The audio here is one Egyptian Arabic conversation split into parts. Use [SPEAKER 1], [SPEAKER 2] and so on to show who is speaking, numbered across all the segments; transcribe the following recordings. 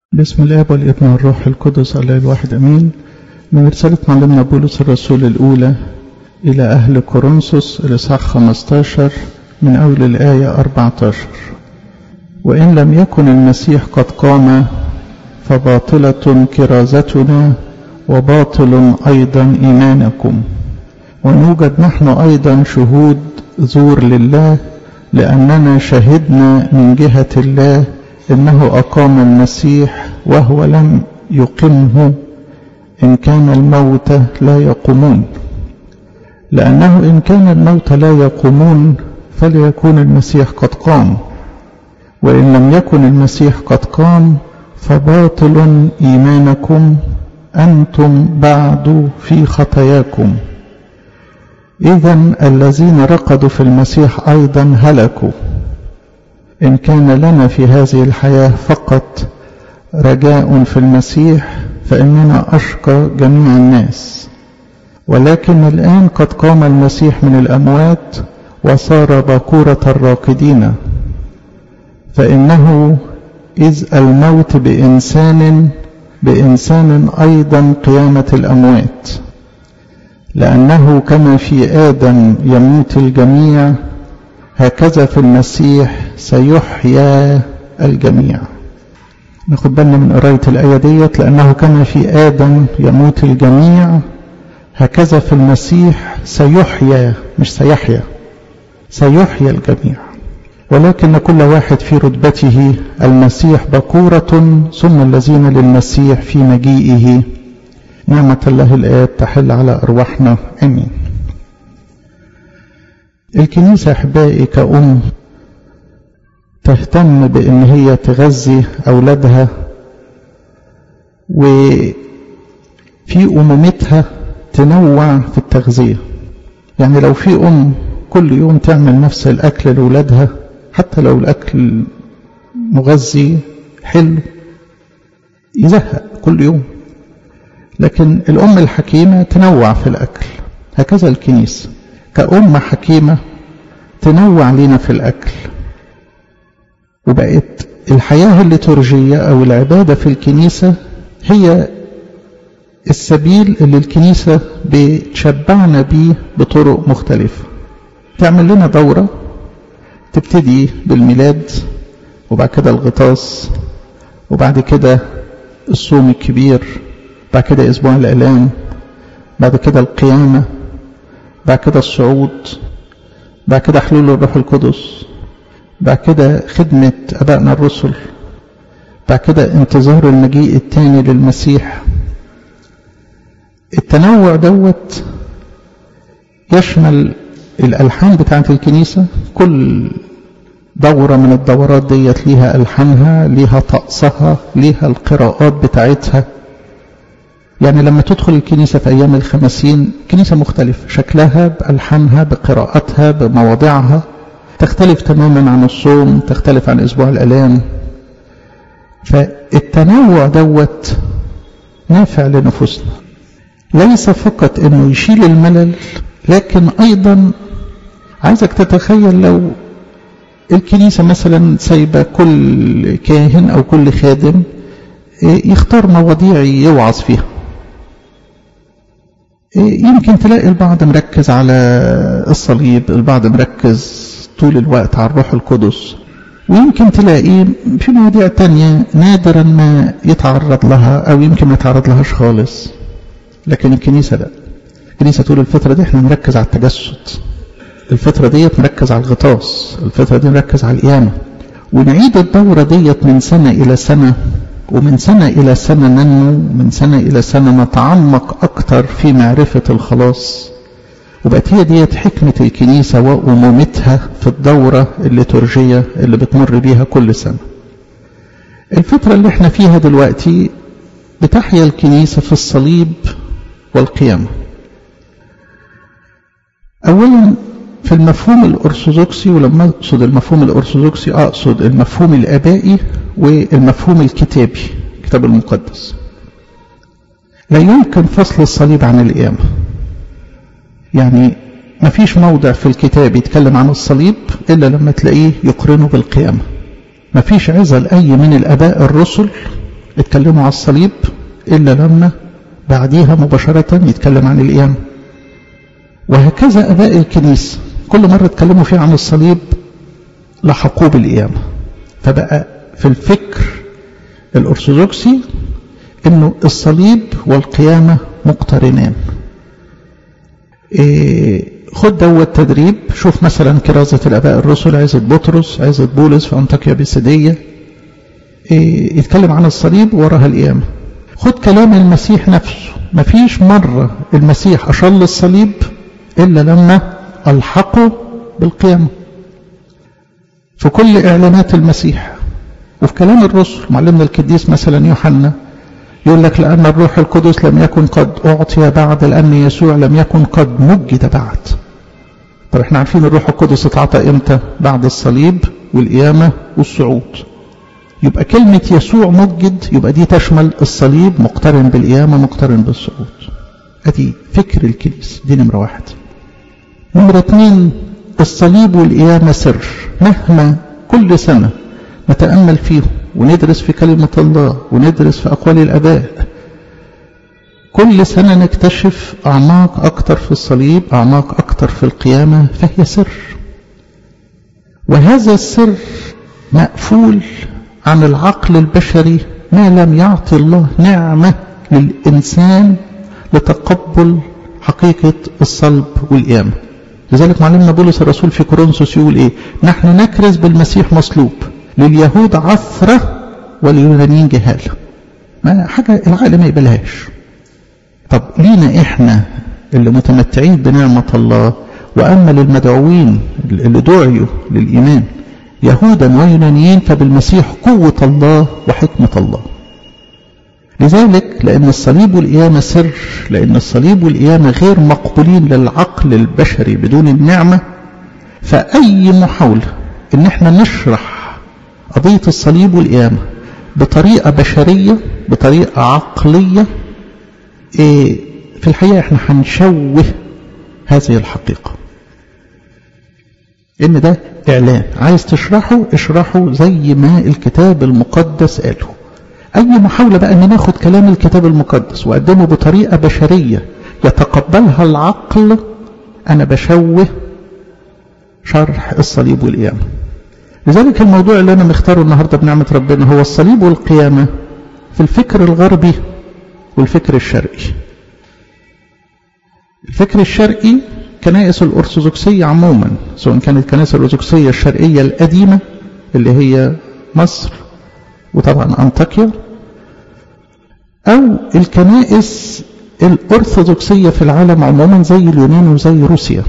[SPEAKER 1] بسم الاب والابن والروح القدس الله الواحد امين من رسالة معلمنا بولس الرسول الاولى الى اهل كورنثوس الاصحاح 15 من اول الايه 14 وان لم يكن المسيح قد قام فباطلة كرازتنا وباطل ايضا ايمانكم ونوجد نحن ايضا شهود زور لله لاننا شهدنا من جهة الله انه اقام المسيح وهو لم يقمه ان كان الموت لا يقومون لانه ان كان الموت لا يقومون فليكون المسيح قد قام وان لم يكن المسيح قد قام فباطل ايمانكم انتم بعد في خطاياكم اذا الذين رقدوا في المسيح ايضا هلكوا إن كان لنا في هذه الحياة فقط رجاء في المسيح فإننا أشقى جميع الناس ولكن الآن قد قام المسيح من الأموات وصار باكورة الراقدين فإنه إذ الموت بإنسان بإنسان أيضا قيامة الأموات لأنه كما في آدم يموت الجميع هكذا في المسيح سيحيا الجميع ناخد بالنا من قراية الآية ديت لأنه كما في آدم يموت الجميع هكذا في المسيح سيحيا مش سيحيا سيحيا الجميع ولكن كل واحد في رتبته المسيح بكورة ثم الذين للمسيح في مجيئه نعمة الله الآب تحل على أرواحنا آمين الكنيسة أحبائي كأم تهتم بأن هي تغذي أولادها وفي أمومتها تنوع في التغذية يعني لو في أم كل يوم تعمل نفس الأكل لأولادها حتى لو الأكل مغذي حلو يزهق كل يوم لكن الأم الحكيمة تنوع في الأكل هكذا الكنيسة كأم حكيمة تنوع لنا في الأكل وبقت الحياة الليتورجية أو العبادة في الكنيسة هي السبيل اللي الكنيسة بتشبعنا بيه بطرق مختلفة تعمل لنا دورة تبتدي بالميلاد وبعد كده الغطاس وبعد كده الصوم الكبير بعد كده أسبوع الإعلام بعد كده القيامة بعد كده الصعود بعد كده حلول الروح القدس بعد كده خدمة أبائنا الرسل بعد كده انتظار المجيء الثاني للمسيح التنوع دوت يشمل الألحان بتاعة الكنيسة كل دورة من الدورات ديت ليها ألحانها ليها طقسها ليها القراءات بتاعتها يعني لما تدخل الكنيسة في أيام الخمسين كنيسة مختلفة شكلها بألحانها بقراءاتها بمواضعها تختلف تماما عن الصوم تختلف عن أسبوع الألام فالتنوع دوت نافع لنفوسنا ليس فقط أنه يشيل الملل لكن أيضا عايزك تتخيل لو الكنيسة مثلا سايبة كل كاهن أو كل خادم يختار مواضيع يوعظ فيها يمكن تلاقي البعض مركز على الصليب البعض مركز طول الوقت على الروح القدس ويمكن تلاقي في مواضيع تانية نادرا ما يتعرض لها أو يمكن ما يتعرض لهاش خالص لكن الكنيسة لا الكنيسة طول الفترة دي احنا نركز على التجسد الفترة ديت نركز على الغطاس الفترة دي نركز على القيامة ونعيد الدورة ديت من سنة إلى سنة ومن سنة إلى سنة ننمو من سنة إلى سنة نتعمق أكتر في معرفة الخلاص وبقت هي ديت حكمة الكنيسة وأمومتها في الدورة الليتورجية اللي بتمر بيها كل سنة الفترة اللي احنا فيها دلوقتي بتحيا الكنيسة في الصليب والقيامة أولا في المفهوم الأرثوذكسي ولما أقصد المفهوم الأرثوذكسي أقصد المفهوم الآبائي والمفهوم الكتابي الكتاب المقدس لا يمكن فصل الصليب عن القيامة يعني ما فيش موضع في الكتاب يتكلم عن الصليب إلا لما تلاقيه يقرنه بالقيامة ما فيش عزل أي من الأباء الرسل اتكلموا على الصليب إلا لما بعديها مباشرة يتكلم عن القيامة وهكذا أباء الكنيسة كل مرة اتكلموا فيها عن الصليب لحقوه بالقيامة فبقى في الفكر الأرثوذكسي انه الصليب والقيامة مقترنان إيه خد دوت تدريب شوف مثلا كرازة الاباء الرسل عزة بطرس عزة بولس في انطاكيا بسدية إيه يتكلم عن الصليب وراها القيامة خد كلام المسيح نفسه مفيش مرة المسيح أشار للصليب إلا لما ألحقه بالقيامة في كل إعلانات المسيح وفي كلام الرسل معلمنا القديس مثلا يوحنا يقول لك لأن الروح القدس لم يكن قد أعطي بعد لأن يسوع لم يكن قد مجد بعد طب احنا عارفين الروح القدس اتعطى امتى بعد الصليب والقيامة والصعود يبقى كلمة يسوع مجد يبقى دي تشمل الصليب مقترن بالقيامة مقترن بالصعود ادي فكر الكنيسة دي نمرة واحد نمرة اتنين الصليب والقيامة سر مهما كل سنة نتأمل فيهم وندرس في كلمة الله وندرس في أقوال الأباء كل سنة نكتشف أعماق أكتر في الصليب أعماق أكتر في القيامة فهي سر وهذا السر مقفول عن العقل البشري ما لم يعطي الله نعمة للإنسان لتقبل حقيقة الصلب والقيامة لذلك معلمنا بولس الرسول في كورنثوس يقول ايه نحن نكرز بالمسيح مصلوب لليهود عثرة ولليونانيين جهالة ما حاجة العقل ما يقبلهاش طب لينا احنا اللي متمتعين بنعمة الله وأما للمدعوين اللي دعيوا للإيمان يهودا ويونانيين فبالمسيح قوة الله وحكمة الله لذلك لأن الصليب والقيامة سر لأن الصليب والقيامة غير مقبولين للعقل البشري بدون النعمة فأي محاولة إن احنا نشرح قضية الصليب والقيامة بطريقة بشرية بطريقة عقلية إيه في الحقيقة احنا هنشوه هذه الحقيقة ان ده اعلان عايز تشرحه اشرحه زي ما الكتاب المقدس قاله اي محاولة بقى ان ناخد كلام الكتاب المقدس واقدمه بطريقة بشرية يتقبلها العقل انا بشوه شرح الصليب والقيامة لذلك الموضوع اللي انا مختاره النهاردة بنعمة ربنا هو الصليب والقيامة في الفكر الغربي والفكر الشرقي الفكر الشرقي كنائس الأرثوذكسية عموما سواء كانت الكنائس الأرثوذكسية الشرقية القديمة اللي هي مصر وطبعا أنطاكيا أو الكنائس الأرثوذكسية في العالم عموما زي اليونان وزي روسيا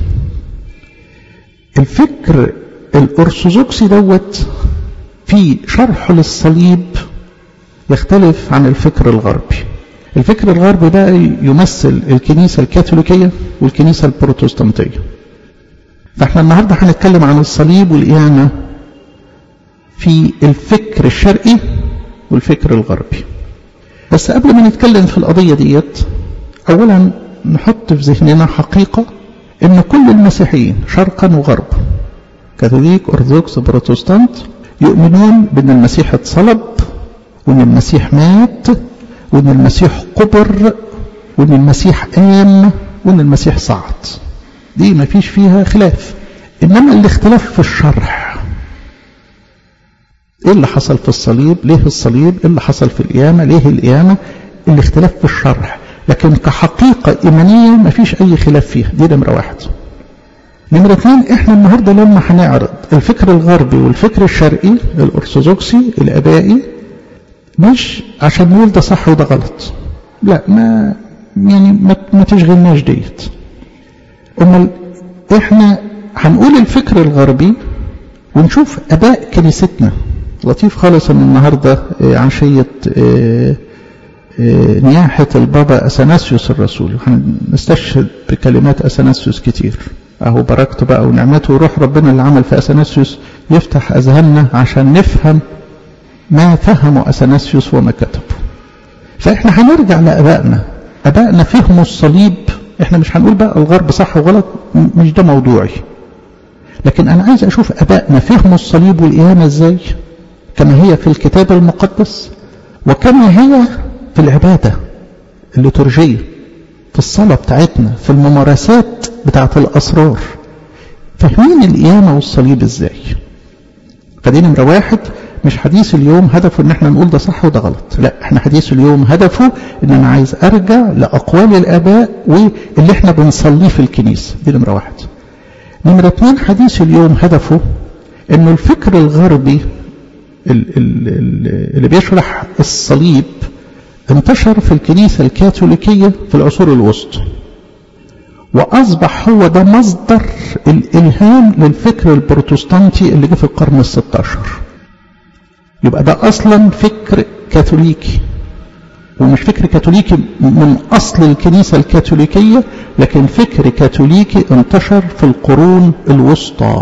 [SPEAKER 1] الفكر الأرثوذكسي دوت في شرح للصليب يختلف عن الفكر الغربي الفكر الغربي بقى يمثل الكنيسة الكاثوليكية والكنيسة البروتستانتية فاحنا النهاردة هنتكلم عن الصليب والقيامة في الفكر الشرقي والفكر الغربي بس قبل ما نتكلم في القضية ديت أولا نحط في ذهننا حقيقة ان كل المسيحيين شرقا وغربا كاثوليك أرثوذكس بروتستانت يؤمنون بأن المسيح اتصلب وأن المسيح مات وأن المسيح قبر وأن المسيح قام وأن المسيح صعد دي ما فيش فيها خلاف إنما الاختلاف في الشرح إيه اللي حصل في الصليب ليه الصليب إيه اللي حصل في القيامة ليه القيامة الاختلاف في الشرح لكن كحقيقة إيمانية ما فيش أي خلاف فيها دي نمرة واحد نمرة اثنين احنا النهاردة لما هنعرض الفكر الغربي والفكر الشرقي الأرثوذكسي الآبائي مش عشان نقول ده صح وده غلط لا ما يعني ما, ما تشغلناش ديت امال احنا هنقول الفكر الغربي ونشوف اباء كنيستنا لطيف خالص ان النهارده عشيه نياحه البابا اثناسيوس الرسول هنستشهد بكلمات اثناسيوس كتير اهو بركته بقى ونعمته وروح ربنا اللي عمل في اثناسيوس يفتح اذهاننا عشان نفهم ما فهموا أثناسيوس وما كتبوا فإحنا هنرجع لأبائنا أبائنا فهموا الصليب إحنا مش هنقول بقى الغرب صح وغلط مش ده موضوعي لكن أنا عايز أشوف أبائنا فهموا الصليب والقيامة إزاي كما هي في الكتاب المقدس وكما هي في العبادة الليتورجية في الصلاة بتاعتنا في الممارسات بتاعت الأسرار فاهمين القيامة والصليب ازاي فدي نمرة واحد مش حديث اليوم هدفه ان احنا نقول ده صح وده غلط لا احنا حديث اليوم هدفه ان انا عايز ارجع لاقوال الاباء واللي احنا بنصليه في الكنيسة دي نمرة واحد نمرة اتنين حديث اليوم هدفه انه الفكر الغربي اللي بيشرح الصليب انتشر في الكنيسة الكاثوليكية في العصور الوسطى وأصبح هو ده مصدر الإلهام للفكر البروتستانتي اللي جه في القرن الستاشر يبقى ده أصلا فكر كاثوليكي ومش فكر كاثوليكي من أصل الكنيسة الكاثوليكية لكن فكر كاثوليكي انتشر في القرون الوسطى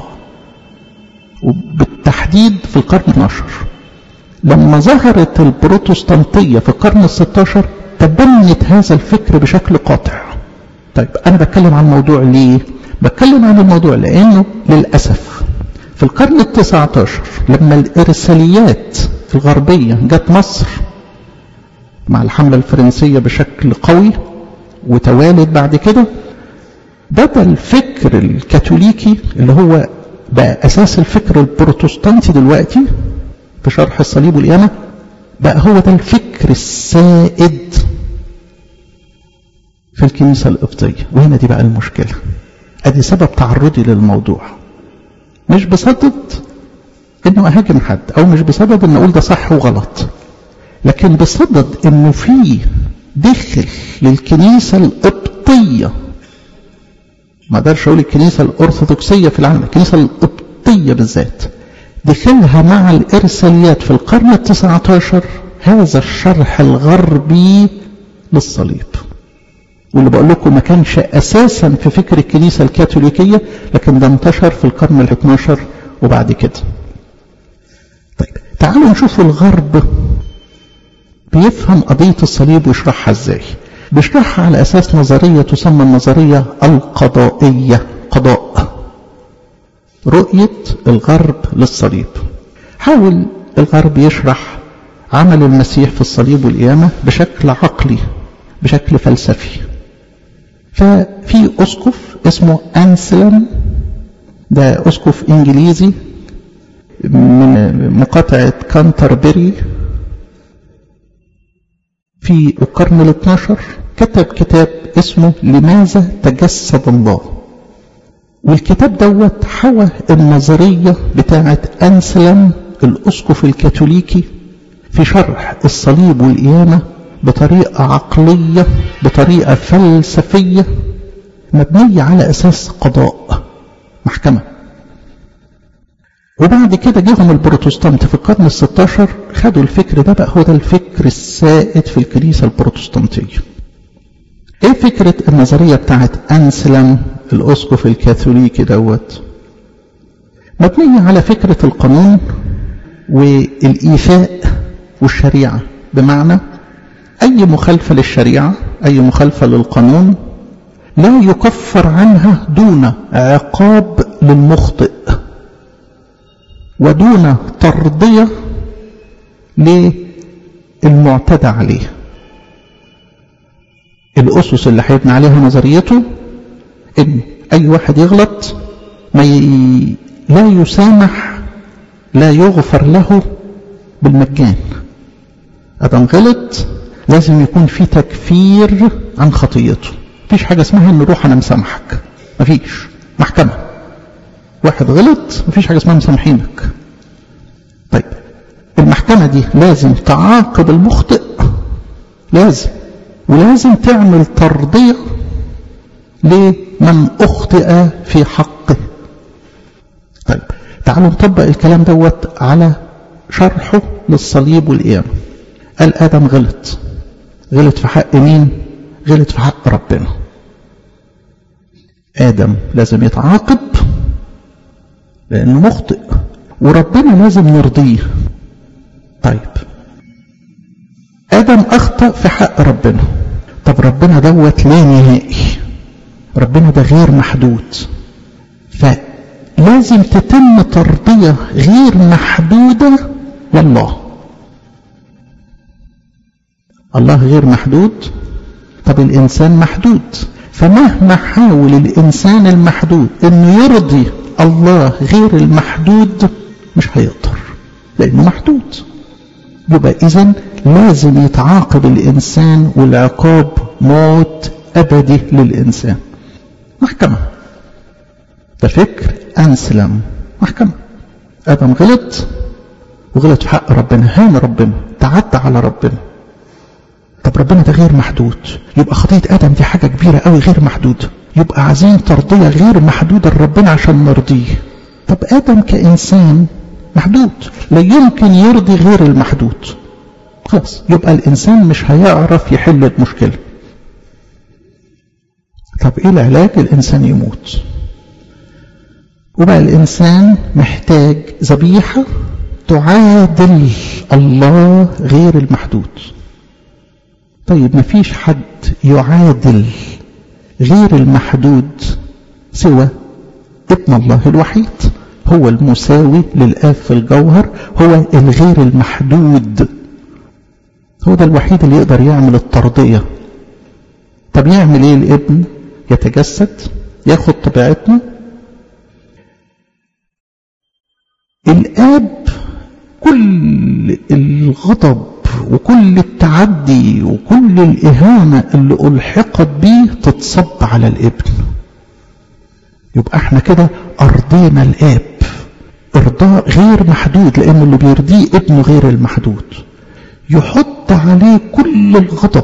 [SPEAKER 1] وبالتحديد في القرن 12 لما ظهرت البروتستانتية في القرن الستاشر تبنت هذا الفكر بشكل قاطع طيب أنا بتكلم عن الموضوع ليه بتكلم عن الموضوع لأنه للأسف في القرن التسعة عشر لما الإرساليات في الغربية جت مصر مع الحملة الفرنسية بشكل قوي وتوالد بعد كده بدأ الفكر الكاثوليكي اللي هو بقى أساس الفكر البروتستانتي دلوقتي في شرح الصليب والقيامة بقى هو ده الفكر السائد في الكنيسة القبطية وهنا دي بقى المشكلة ادي سبب تعرضي للموضوع مش بصدد انه اهاجم حد او مش بسبب ان اقول ده صح وغلط لكن بصدد انه في دخل للكنيسة القبطية ما اقدرش اقول الكنيسة الارثوذكسية في العالم الكنيسة القبطية بالذات دخلها مع الارساليات في القرن التسعة عشر هذا الشرح الغربي للصليب واللي بقول لكم ما كانش اساسا في فكر الكنيسه الكاثوليكيه لكن ده انتشر في القرن ال 12 وبعد كده. طيب تعالوا نشوف الغرب بيفهم قضيه الصليب ويشرحها ازاي. بيشرحها على اساس نظريه تسمى النظريه القضائيه قضاء. رؤيه الغرب للصليب. حاول الغرب يشرح عمل المسيح في الصليب والقيامه بشكل عقلي بشكل فلسفي ففي أسقف اسمه أنسلم ده أسقف إنجليزي من مقاطعة كانتربري في القرن ال 12 كتب كتاب اسمه لماذا تجسد الله والكتاب دوت حوى النظرية بتاعة أنسلم الأسقف الكاثوليكي في شرح الصليب والقيامة بطريقة عقلية بطريقة فلسفية مبنية على أساس قضاء محكمة وبعد كده جيهم البروتستانت في القرن الستاشر خدوا الفكر ده بقى هو ده الفكر السائد في الكنيسة البروتستانتية ايه فكرة النظرية بتاعت أنسلم الأسقف الكاثوليكي دوت مبنية على فكرة القانون والإيفاء والشريعة بمعنى أي مخالفة للشريعة أي مخالفة للقانون لا يكفر عنها دون عقاب للمخطئ ودون ترضية للمعتدى عليه الأسس اللي هيبني عليها نظريته إن أي واحد يغلط ما ي... لا يسامح لا يغفر له بالمجان أدم غلط لازم يكون في تكفير عن خطيته مفيش حاجة اسمها ان روح انا مسامحك مفيش محكمة واحد غلط مفيش حاجة اسمها مسامحينك طيب المحكمة دي لازم تعاقب المخطئ لازم ولازم تعمل ترضية لمن أخطئ في حقه طيب تعالوا نطبق الكلام دوت على شرحه للصليب والقيامة قال آدم غلط غلط في حق مين غلط في حق ربنا آدم لازم يتعاقب لأنه مخطئ وربنا لازم نرضيه طيب آدم أخطأ في حق ربنا طب ربنا دوت لا نهائي ربنا ده غير محدود فلازم تتم ترضية غير محدودة لله الله غير محدود طب الإنسان محدود فمهما حاول الإنسان المحدود أنه يرضي الله غير المحدود مش هيقدر لأنه محدود يبقى إذن لازم يتعاقب الإنسان والعقاب موت أبدي للإنسان محكمة ده فكر أنسلم محكمة آدم غلط وغلط في حق ربنا هان ربنا تعدى على ربنا طب ربنا ده غير محدود يبقى خطية آدم دي حاجة كبيرة قوي غير محدودة يبقى عايزين ترضية غير محدودة لربنا عشان نرضيه طب آدم كإنسان محدود لا يمكن يرضي غير المحدود خلاص يبقى الإنسان مش هيعرف يحل المشكلة طب إيه العلاج الإنسان يموت وبقى الإنسان محتاج ذبيحة تعادل الله غير المحدود طيب مفيش حد يعادل غير المحدود سوى ابن الله الوحيد هو المساوي للآب في الجوهر هو الغير المحدود هو ده الوحيد اللي يقدر يعمل الترضية طب يعمل ايه الابن يتجسد ياخد طبيعتنا الآب كل الغضب وكل التعدي وكل الإهانة اللي ألحقت به تتصب على الابن يبقى احنا كده أرضينا الآب إرضاء غير محدود لأنه اللي بيرضيه ابنه غير المحدود يحط عليه كل الغضب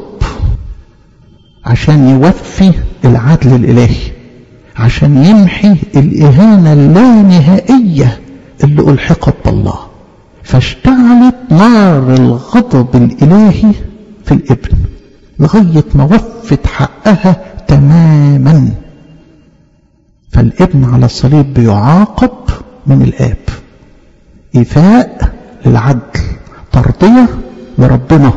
[SPEAKER 1] عشان يوفي العدل الإلهي عشان يمحي الإهانة اللانهائية اللي ألحقت بالله فاشتعلت نار الغضب الإلهي في الابن لغاية ما وفت حقها تماما فالابن على الصليب بيعاقب من الآب إيفاء للعدل ترضية لربنا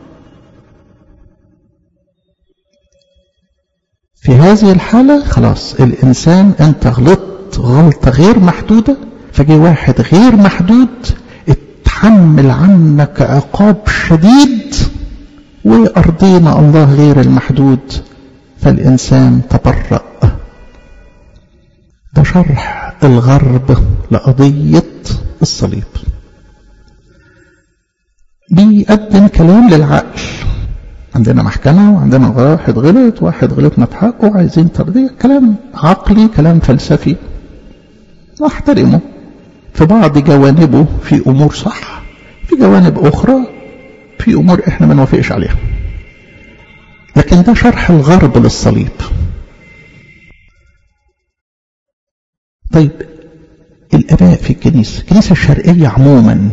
[SPEAKER 1] في هذه الحالة خلاص الإنسان أنت غلطت غلطة غير محدودة فجي واحد غير محدود اتحمل عنك عقاب شديد وأرضينا الله غير المحدود فالإنسان تبرأ ده شرح الغرب لقضية الصليب بيقدم كلام للعقل عندنا محكمة وعندنا واحد غلط واحد غلطنا في حقه عايزين ترضية كلام عقلي كلام فلسفي واحترمه في بعض جوانبه في أمور صح في جوانب أخرى في أمور إحنا ما نوافقش عليها لكن ده شرح الغرب للصليب طيب الآباء في الكنيسة الكنيسة الشرقية عموما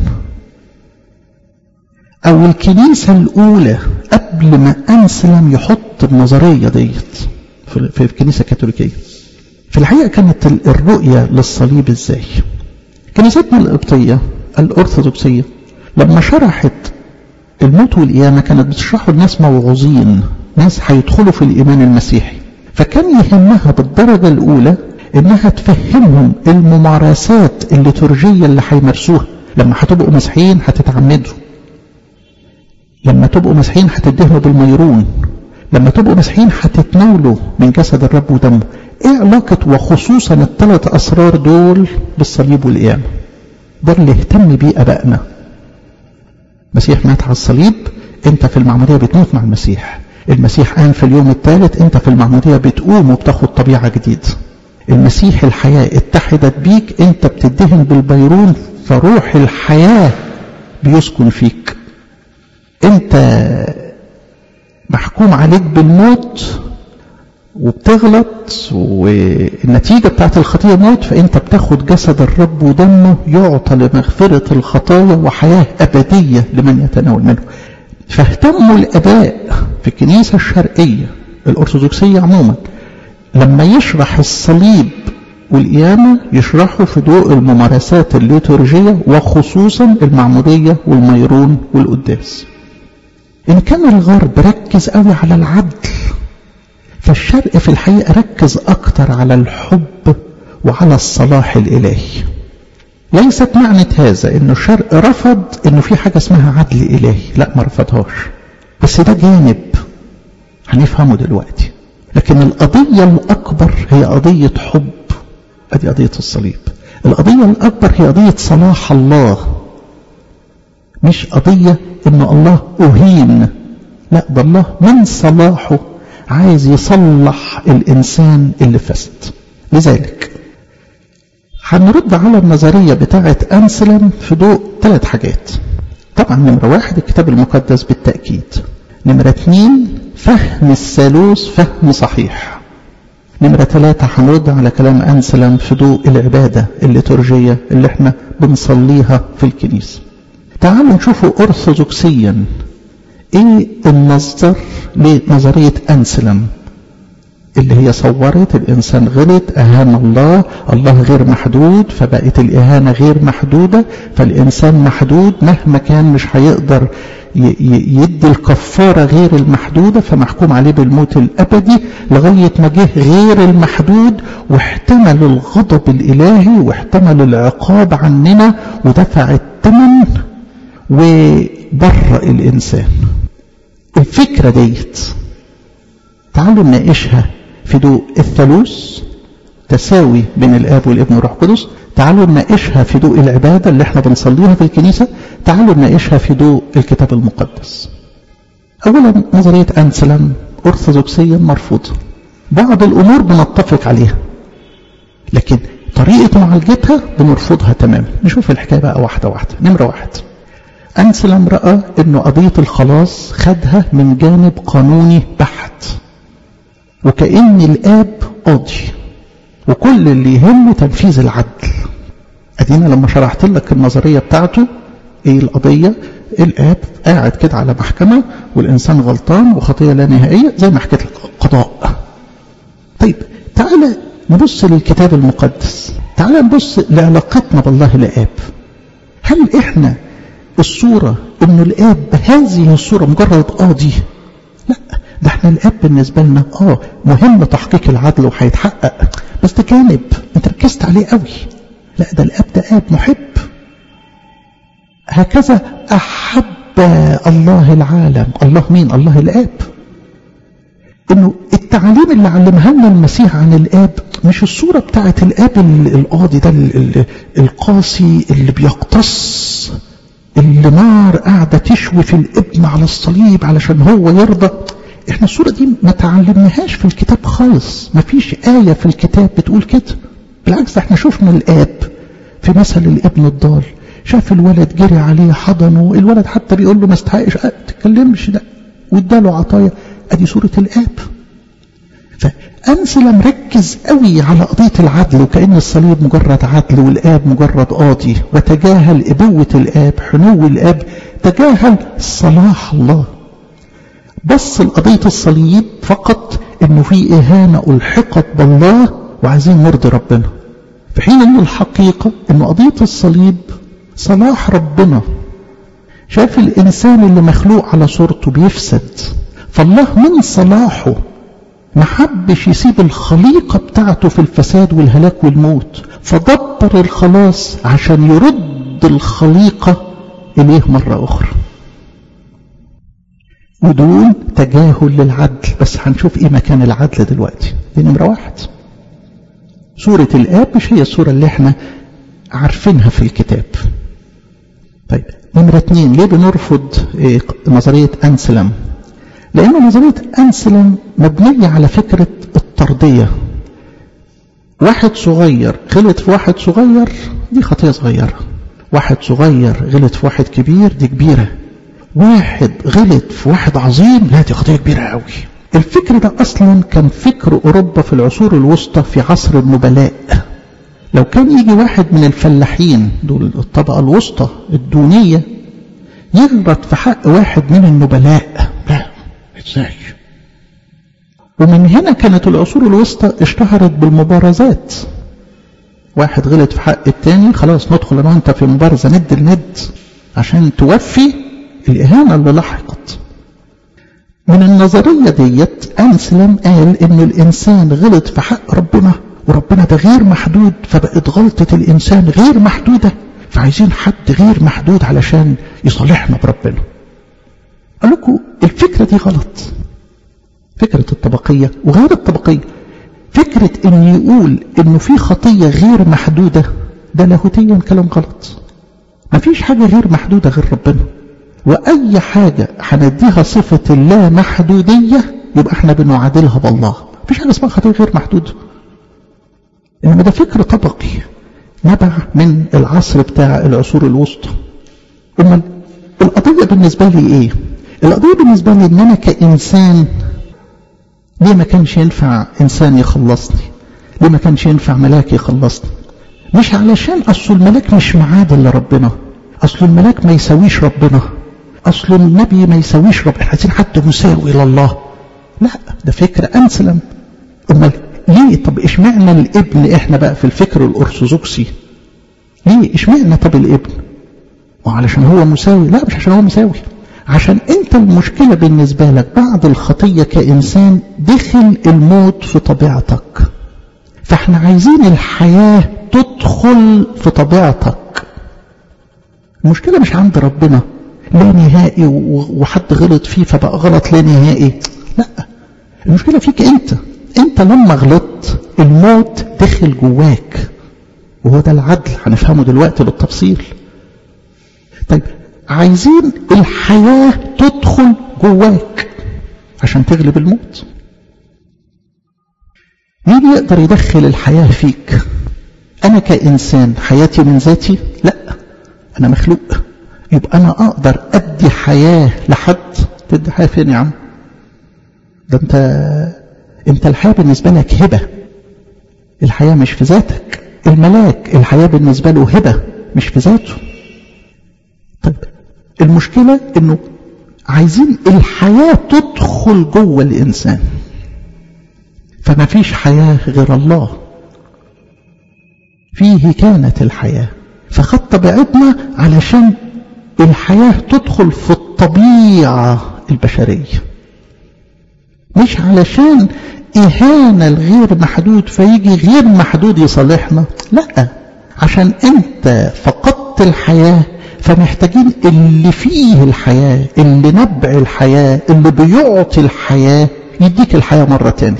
[SPEAKER 1] أو الكنيسة الأولى قبل ما أنسلم يحط النظرية ديت في الكنيسة الكاثوليكية في الحقيقة كانت الرؤية للصليب إزاي كنيستنا القبطية الأرثوذكسية لما شرحت الموت والقيامة كانت بتشرحه الناس موعوظين ناس هيدخلوا في الإيمان المسيحي فكان يهمها بالدرجة الأولى إنها تفهمهم الممارسات الليتورجية اللي هيمارسوها لما هتبقوا مسيحيين هتتعمدوا لما تبقوا مسيحيين هتدهنوا بالميرون لما تبقوا مسيحيين هتتناولوا من جسد الرب ودمه ايه علاقة وخصوصا الثلاث اسرار دول بالصليب والقيامة ده اللي اهتم بيه ابائنا المسيح مات على الصليب انت في المعمودية بتموت مع المسيح المسيح قام في اليوم الثالث انت في المعمودية بتقوم وبتاخد طبيعة جديدة المسيح الحياة اتحدت بيك انت بتدهن بالبيرون فروح الحياة بيسكن فيك انت محكوم عليك بالموت وبتغلط والنتيجة بتاعت الخطية موت فانت بتاخد جسد الرب ودمه يعطى لمغفرة الخطايا وحياة أبدية لمن يتناول منه فاهتموا الآباء في الكنيسة الشرقية الأرثوذكسية عموما لما يشرح الصليب والقيامة يشرحوا في ضوء الممارسات الليتورجية وخصوصا المعمودية والميرون والقداس إن كان الغرب ركز قوي على العدل فالشرق في الحقيقة ركز أكتر على الحب وعلى الصلاح الإلهي ليست معنى هذا أنه الشرق رفض أنه في حاجة اسمها عدل إلهي لا ما رفضهاش بس ده جانب هنفهمه دلوقتي لكن القضية الأكبر هي قضية حب أدي قضية الصليب القضية الأكبر هي قضية صلاح الله مش قضية إن الله أهين لا ده الله من صلاحه عايز يصلح الإنسان اللي فسد لذلك هنرد على النظرية بتاعة أنسلم في ضوء ثلاث حاجات طبعا نمرة واحد الكتاب المقدس بالتأكيد نمرة اثنين فهم الثالوث فهم صحيح نمرة ثلاثة هنرد على كلام أنسلم في ضوء العبادة الليتورجية اللي احنا بنصليها في الكنيسة تعالوا نشوفوا أرثوذكسيا ايه المصدر لنظرية أنسلم اللي هي صورت الإنسان غلط أهان الله الله غير محدود فبقت الإهانة غير محدودة فالإنسان محدود مهما كان مش هيقدر يدي الكفارة غير المحدودة فمحكوم عليه بالموت الأبدي لغاية ما جه غير المحدود واحتمل الغضب الإلهي واحتمل العقاب عننا ودفع الثمن وبرأ الإنسان الفكرة ديت تعالوا نناقشها في ضوء الثالوث تساوي بين الاب والابن والروح القدس تعالوا نناقشها في ضوء العباده اللي احنا بنصليها في الكنيسه تعالوا نناقشها في ضوء الكتاب المقدس اولا نظريه انسلم ارثوذكسيا مرفوضه بعض الامور بنتفق عليها لكن طريقه معالجتها بنرفضها تماما نشوف الحكايه بقى واحده واحده نمره واحد أنسلم رأى أن قضية الخلاص خدها من جانب قانوني بحت وكأن الآب قاضي وكل اللي يهمه تنفيذ العدل أدينا لما شرحت لك النظرية بتاعته إيه القضية الآب قاعد كده على محكمة والإنسان غلطان وخطية لا نهائية زي ما حكيت لك قضاء طيب تعالى نبص للكتاب المقدس تعالى نبص لعلاقتنا بالله الآب هل إحنا الصورة ان الاب بهذه الصورة مجرد قاضي لا ده احنا الاب بالنسبة لنا اه مهم تحقيق العدل وهيتحقق بس ده جانب انت ركزت عليه قوي لا ده الاب ده اب محب هكذا احب الله العالم الله مين الله الاب انه التعاليم اللي علمها لنا المسيح عن الاب مش الصورة بتاعت الاب القاضي ده القاسي اللي بيقتص اللي نار قاعدة تشوي في الابن على الصليب علشان هو يرضى احنا الصورة دي ما تعلمناهاش في الكتاب خالص ما فيش آية في الكتاب بتقول كده بالعكس احنا شفنا الآب في مثل الابن الضال شاف الولد جري عليه حضنه الولد حتى بيقول له ما استحقش اه تتكلمش ده واداله عطايا ادي صورة الآب فأنسلة مركز قوي على قضية العدل وكأن الصليب مجرد عدل والآب مجرد قاضي وتجاهل إبوة الآب حنو الآب تجاهل صلاح الله بس قضية الصليب فقط انه في اهانة الحقت بالله وعايزين نرضي ربنا في حين ان الحقيقة ان قضية الصليب صلاح ربنا شاف الانسان اللي مخلوق على صورته بيفسد فالله من صلاحه ما حبش يسيب الخليقة بتاعته في الفساد والهلاك والموت فدبر الخلاص عشان يرد الخليقة إليه مرة أخرى ودون تجاهل للعدل بس هنشوف ايه مكان العدل دلوقتي دي نمرة واحد سورة الآب مش هي السورة اللي احنا عارفينها في الكتاب طيب نمرة اتنين ليه بنرفض إيه نظرية أنسلم لأن نظرية أنسلم مبنية على فكرة الترضية واحد صغير غلط في واحد صغير دي خطية صغيرة واحد صغير غلط في واحد كبير دي كبيرة واحد غلط في واحد عظيم لا دي خطية كبيرة قوي الفكر ده أصلا كان فكر أوروبا في العصور الوسطى في عصر النبلاء لو كان يجي واحد من الفلاحين دول الطبقة الوسطى الدونية يغلط في حق واحد من النبلاء لا ازاي ومن هنا كانت العصور الوسطى اشتهرت بالمبارزات واحد غلط في حق التاني خلاص ندخل انا وانت في مبارزة ند لند عشان توفي الإهانة اللي لحقت من النظرية ديت أنسلم قال إن الإنسان غلط في حق ربنا وربنا ده غير محدود فبقت غلطة الإنسان غير محدودة فعايزين حد غير محدود علشان يصالحنا بربنا قال لكم الفكرة دي غلط فكرة الطبقية وغير الطبقية فكرة ان يقول انه في خطية غير محدودة ده لاهوتيا كلام غلط مفيش حاجة غير محدودة غير ربنا واي حاجة هنديها صفة اللا محدودية يبقى احنا بنعادلها بالله مفيش حاجة اسمها خطية غير محدودة انما ده فكر طبقي نبع من العصر بتاع العصور الوسطى امال القضية بالنسبة لي ايه القضية بالنسبة لي ان انا كإنسان ليه ما كانش ينفع انسان يخلصني ليه ما كانش ينفع ملاك يخلصني مش علشان اصل الملاك مش معادل لربنا اصل الملاك ما يساويش ربنا اصل النبي ما يساويش ربنا احنا عايزين حد مساوي لله لا ده فكر انسلم امال ليه طب اشمعنى الابن احنا بقى في الفكر الارثوذكسي ليه اشمعنى طب الابن وعلشان هو مساوي لا مش عشان هو مساوي عشان انت المشكلة بالنسبة لك بعد الخطية كإنسان دخل الموت في طبيعتك فاحنا عايزين الحياة تدخل في طبيعتك المشكلة مش عند ربنا لا نهائي وحد غلط فيه فبقى غلط لا نهائي لا المشكلة فيك انت انت لما غلطت الموت دخل جواك وهو ده العدل هنفهمه دلوقتي بالتفصيل طيب عايزين الحياة تدخل جواك عشان تغلب الموت مين يقدر يدخل الحياة فيك أنا كإنسان حياتي من ذاتي لا أنا مخلوق يبقى أنا أقدر أدي حياة لحد تدي حياة فين يا عم ده أنت أنت الحياة بالنسبة لك هبة الحياة مش في ذاتك الملاك الحياة بالنسبة له هبة مش في ذاته طيب المشكلة انه عايزين الحياة تدخل جوه الانسان فما فيش حياة غير الله فيه كانت الحياة فخد طبيعتنا علشان الحياة تدخل في الطبيعة البشرية مش علشان إهانة الغير محدود فيجي غير محدود يصالحنا لا عشان انت فقدت الحياة فمحتاجين اللي فيه الحياة اللي نبع الحياة اللي بيعطي الحياة يديك الحياة مرة تاني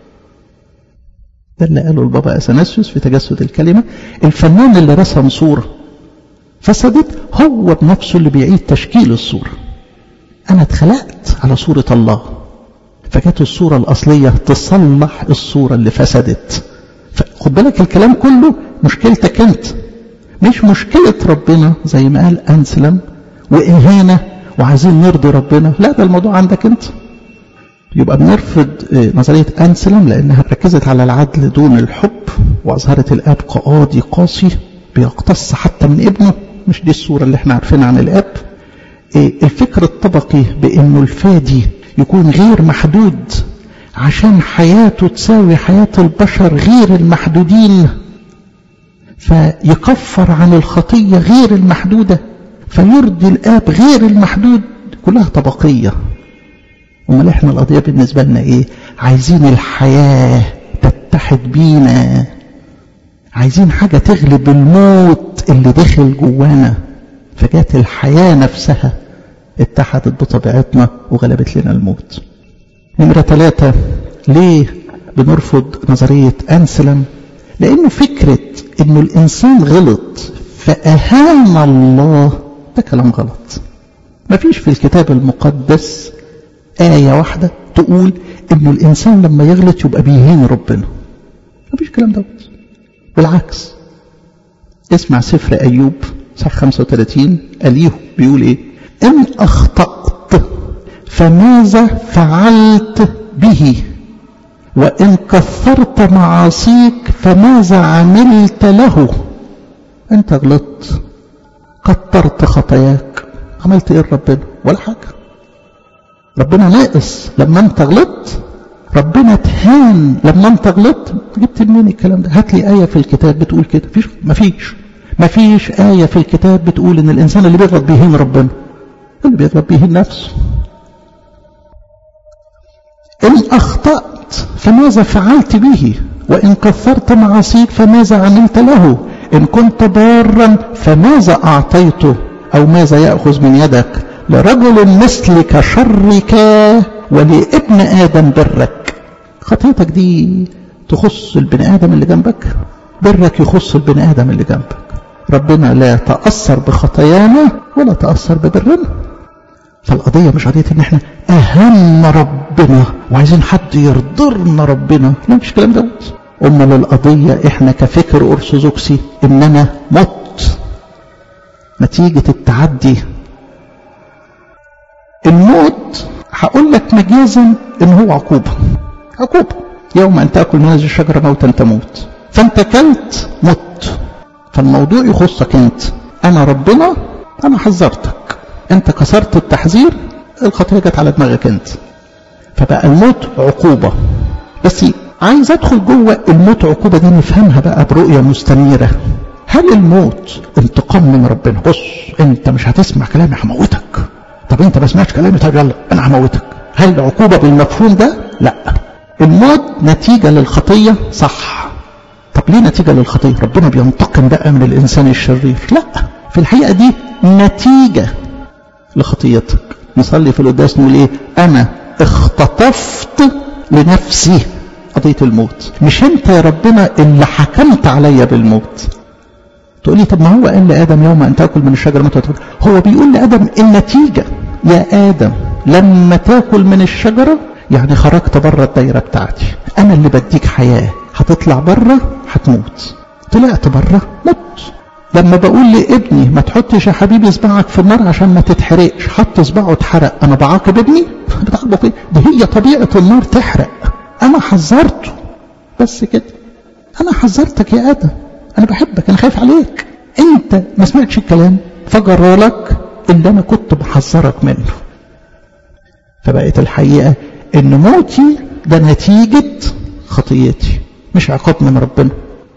[SPEAKER 1] ده اللي قاله البابا أثناسيوس في تجسد الكلمة الفنان اللي رسم صورة فسدت هو بنفسه اللي بيعيد تشكيل الصورة أنا اتخلقت على صورة الله فجت الصورة الأصلية تصلح الصورة اللي فسدت خد بالك الكلام كله مشكلتك انت مش مشكلة ربنا زي ما قال أنسلم وإهانة وعايزين نرضي ربنا لا ده الموضوع عندك انت يبقى بنرفض نظرية أنسلم لأنها ركزت على العدل دون الحب وأظهرت الآب كقاضي قاسي بيقتص حتى من ابنه مش دي الصورة اللي احنا عارفينها عن الآب الفكر الطبقي بأنه الفادي يكون غير محدود عشان حياته تساوي حياة البشر غير المحدودين فيكفر عن الخطية غير المحدودة فيرضي الآب غير المحدود كلها طبقية امال احنا القضية بالنسبة لنا ايه عايزين الحياة تتحد بينا عايزين حاجة تغلب الموت اللي دخل جوانا فجات الحياة نفسها اتحدت بطبيعتنا وغلبت لنا الموت نمرة ثلاثة ليه بنرفض نظرية أنسلم لأنه فكرة أنه الإنسان غلط فأهان الله ده كلام غلط ما فيش في الكتاب المقدس آية واحدة تقول أنه الإنسان لما يغلط يبقى بيهين ربنا ما فيش كلام دوت بالعكس اسمع سفر أيوب صح 35 أليه بيقول إيه إن أخطأت فماذا فعلت به وإن كثرت معاصيك فماذا عملت له أنت غلطت كثرت خطاياك عملت إيه ربنا ولا حاجة ربنا ناقص لما أنت غلطت ربنا تهان لما أنت غلطت جبت منين الكلام ده هات لي آية في الكتاب بتقول كده فيش مفيش مفيش آية في الكتاب بتقول إن الإنسان اللي بيغلط بيهين ربنا اللي بيغلط بيهين نفسه إن أخطأت فماذا فعلت به وإن كثرت معاصيك فماذا عملت له إن كنت بارا فماذا أعطيته أو ماذا يأخذ من يدك لرجل مثلك شرك ولابن آدم برك خطيتك دي تخص البني آدم اللي جنبك برك يخص البني آدم اللي جنبك ربنا لا تأثر بخطايانا ولا تأثر ببرنا فالقضية مش قضية ان احنا اهم ربنا وعايزين حد يرضرنا ربنا لا مش الكلام دوت امال القضية احنا كفكر ارثوذكسي ان انا مت نتيجة التعدي الموت هقول لك مجازا ان هو عقوبة عقوبة يوم ان تاكل من هذه الشجرة موتا تموت فانت كلت مت فالموضوع يخصك انت انا ربنا انا حذرتك انت كسرت التحذير الخطية جت على دماغك انت فبقى الموت عقوبة بس عايز ادخل جوه الموت عقوبة دي نفهمها بقى برؤية مستنيرة هل الموت انتقام من ربنا بص انت مش هتسمع كلامي هموتك طب انت ما سمعتش كلامي طب يلا انا هموتك هل العقوبة بالمفهوم ده لا الموت نتيجة للخطية صح طب ليه نتيجة للخطية ربنا بينتقم بقى من الانسان الشرير لا في الحقيقة دي نتيجة لخطيتك نصلي في القداس نقول ايه انا اختطفت لنفسي قضية الموت مش انت يا ربنا اللي حكمت عليا بالموت تقول لي طب ما هو قال لآدم يوم أن تأكل من الشجرة متى تأكل هو بيقول لآدم النتيجة يا آدم لما تأكل من الشجرة يعني خرجت بره الدايرة بتاعتي أنا اللي بديك حياة هتطلع بره هتموت طلعت بره مت لما بقول لابني ما تحطش يا حبيبي صباعك في النار عشان ما تتحرقش حط صباعه اتحرق انا بعاقب ابني بتعاقبه ايه ده هي طبيعه النار تحرق انا حذرته بس كده انا حذرتك يا ادم انا بحبك انا خايف عليك انت ما سمعتش الكلام فجرالك اللي انا كنت بحذرك منه فبقت الحقيقه ان موتي ده نتيجه خطيتي مش عقاب من ربنا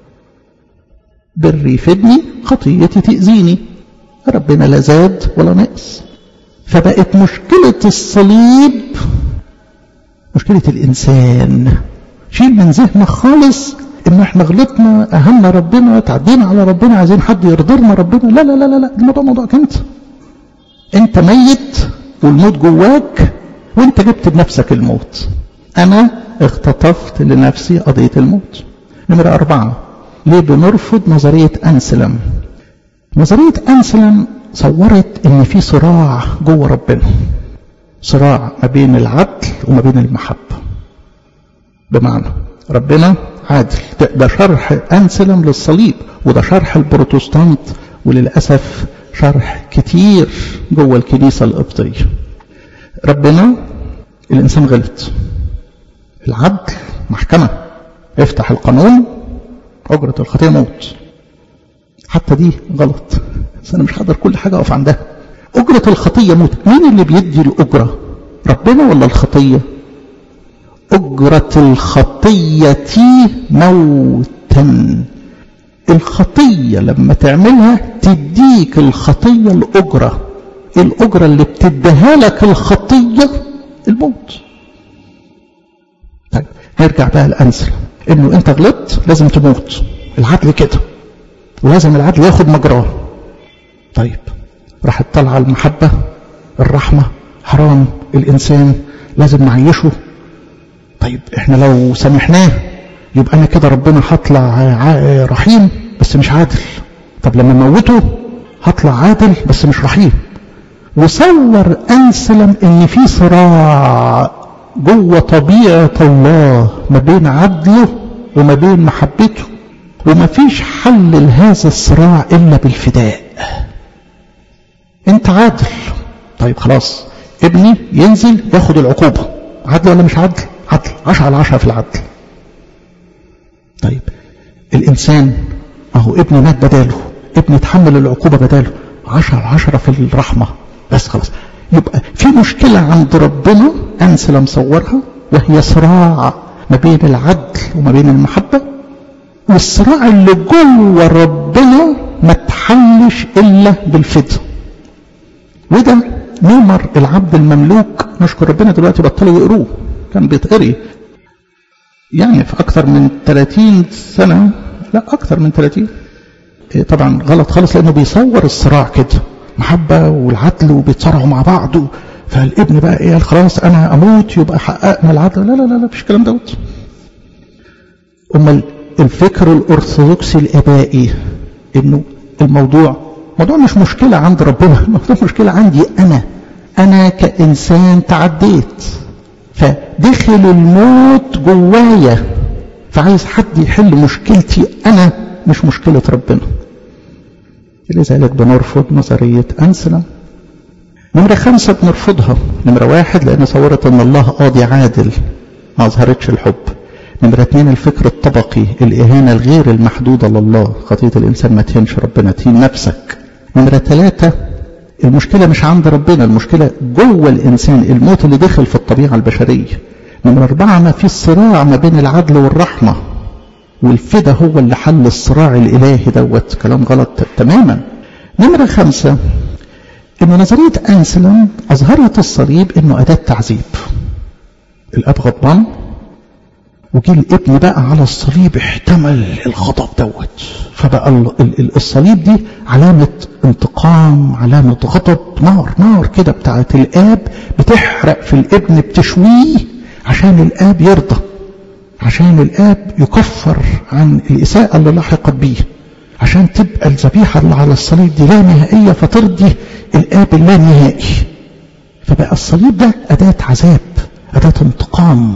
[SPEAKER 1] بري يفيدني خطيتي تأذيني ربنا لا زاد ولا نقص فبقت مشكلة الصليب مشكلة الإنسان شيل من ذهنك خالص إن إحنا غلطنا أهمنا ربنا تعدينا على ربنا عايزين حد يرضرنا ربنا لا لا لا لا, لا. الموضوع موضوعك أنت أنت ميت والموت جواك وأنت جبت بنفسك الموت أنا اختطفت لنفسي قضية الموت نمرة أربعة ليه بنرفض نظرية أنسلم نظرية أنسلم صورت ان في صراع جوه ربنا صراع ما بين العدل وما بين المحبة بمعنى ربنا عادل ده, ده شرح أنسلم للصليب وده شرح البروتستانت وللأسف شرح كتير جوه الكنيسة القبطية ربنا الإنسان غلط العدل محكمة افتح القانون أجرة الخطية موت حتى دي غلط بس أنا مش هقدر كل حاجة أقف عندها أجرة الخطية موت مين اللي بيدي الأجرة ربنا ولا الخطية أجرة الخطية موتا الخطية لما تعملها تديك الخطية الأجرة الأجرة اللي بتديها لك الخطية الموت طيب نرجع بقى الأنسل إنه أنت غلطت لازم تموت العدل كده ولازم العدل ياخد مجراه طيب راحت طالعه المحبة الرحمة حرام الإنسان لازم نعيشه طيب احنا لو سامحناه يبقى أنا كده ربنا هطلع رحيم بس مش عادل طب لما موته هطلع عادل بس مش رحيم وصور أنسلم إن في صراع جوه طبيعة الله ما بين عدله وما بين محبته وما فيش حل لهذا الصراع إلا بالفداء انت عادل طيب خلاص ابني ينزل ياخد العقوبة عدل ولا مش عدل عدل عشرة على عشرة في العدل طيب الإنسان أهو ابني مات بداله ابني اتحمل العقوبة بداله عشرة على عشرة في الرحمة بس خلاص يبقى في مشكلة عند ربنا أنسل مصورها وهي صراع ما بين العدل وما بين المحبة والصراع اللي جوه ربنا ما تحلش إلا بالفداء وده نمر العبد المملوك نشكر ربنا دلوقتي بطلوا يقروه كان بيتقري يعني في أكثر من 30 سنة لا أكثر من 30 طبعا غلط خالص لأنه بيصور الصراع كده محبة والعدل وبيتصارعوا مع بعض فالابن بقى ايه خلاص انا اموت يبقى حققنا العدل لا لا لا لا مفيش الكلام دوت امال الفكر الارثوذكسي الابائي انه الموضوع موضوع مش مشكلة عند ربنا الموضوع مشكلة عندي انا انا كانسان تعديت فدخل الموت جوايا فعايز حد يحل مشكلتي انا مش مشكلة ربنا لذلك بنرفض نظرية أنسلم نمرة خمسة بنرفضها نمرة واحد لأن صورت أن الله قاضي عادل ما أظهرتش الحب نمرة اتنين الفكر الطبقي الإهانة الغير المحدودة لله خطية الإنسان ما تهنش ربنا تهين نفسك نمرة ثلاثة المشكلة مش عند ربنا المشكلة جوه الإنسان الموت اللي دخل في الطبيعة البشرية نمرة أربعة ما في صراع ما بين العدل والرحمة والفدا هو اللي حل الصراع الإلهي دوت كلام غلط تماما نمرة خمسة إن نظرية أنسلم أظهرت الصليب إنه أداة تعذيب الأب غضبان وجي الابن بقى على الصليب احتمل الغضب دوت فبقى الصليب دي علامة انتقام علامة غضب نار نار كده بتاعت الآب بتحرق في الابن بتشويه عشان الآب يرضى عشان الآب يكفر عن الإساءة اللي لحقت بيه عشان تبقى الذبيحة اللي على الصليب دي لا نهائية فترضي الآب اللا نهائي فبقى الصليب ده أداة عذاب أداة انتقام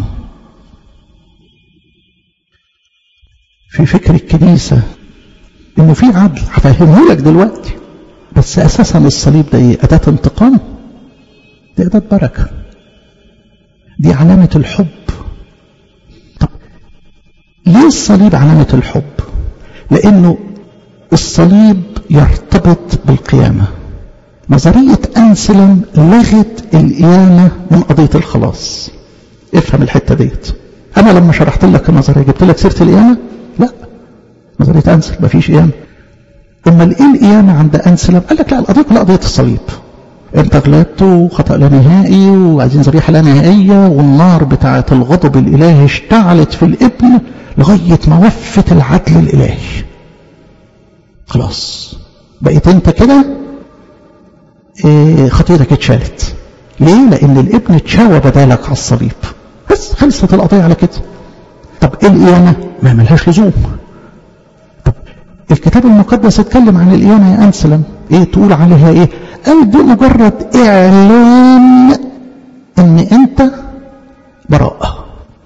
[SPEAKER 1] في فكر الكنيسة إنه في عدل هفهمه لك دلوقتي بس أساسا الصليب ده إيه؟ أداة انتقام دي أداة بركة دي علامة الحب طب ليه الصليب علامة الحب لأنه الصليب يرتبط بالقيامة نظرية أنسلم لغت القيامة من قضية الخلاص افهم الحتة ديت أنا لما شرحت لك النظرية جبت لك سيرة القيامة لا نظرية أنسل مفيش قيامة أمال إيه القيامة عند أنسلم قال لك لا القضية كلها قضية الصليب انت غلطت وخطأ لا نهائي وعايزين ذبيحة لا نهائية والنار بتاعة الغضب الإلهي اشتعلت في الابن لغاية ما وفت العدل الإلهي خلاص بقيت انت كده اه خطيتك اتشالت ليه لان الابن اتشاوى بدالك على الصليب بس خلصت القضية على كده طب ايه القيامة ما ملهاش لزوم طب الكتاب المقدس اتكلم عن القيامة يا انسلم ايه تقول عليها ايه قال دي مجرد اعلان ان انت براءة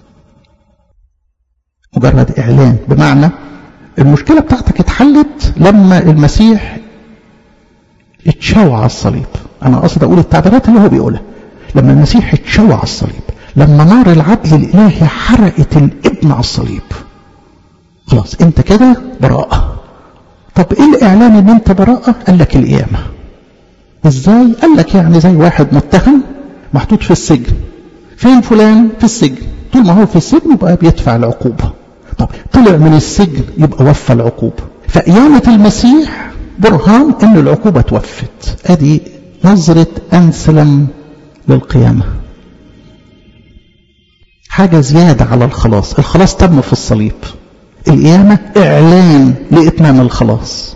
[SPEAKER 1] مجرد اعلان بمعنى المشكلة بتاعتك اتحلت لما المسيح اتشوى على الصليب انا قصد اقول التعبيرات اللي هو بيقولها لما المسيح اتشوى على الصليب لما نار العدل الالهي حرقت الابن على الصليب خلاص انت كده براءة طب ايه الاعلان ان انت براءة قال لك القيامة ازاي قال لك يعني زي واحد متهم محطوط في السجن فين فلان في السجن طول ما هو في السجن يبقى بيدفع العقوبة طب طلع من السجن يبقى وفى العقوبة فقيامة المسيح برهان ان العقوبة توفت ادي نظرة انسلم للقيامة حاجة زيادة على الخلاص الخلاص تم في الصليب القيامة اعلان لاتمام الخلاص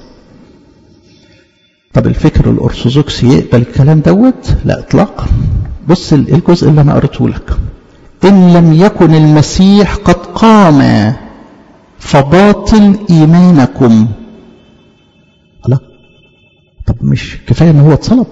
[SPEAKER 1] طب الفكر الارثوذكسي يقبل الكلام دوت لا اطلاقا بص الجزء اللي انا قريته لك ان لم يكن المسيح قد قام فباطل ايمانكم الله طب مش كفايه ان هو اتصلب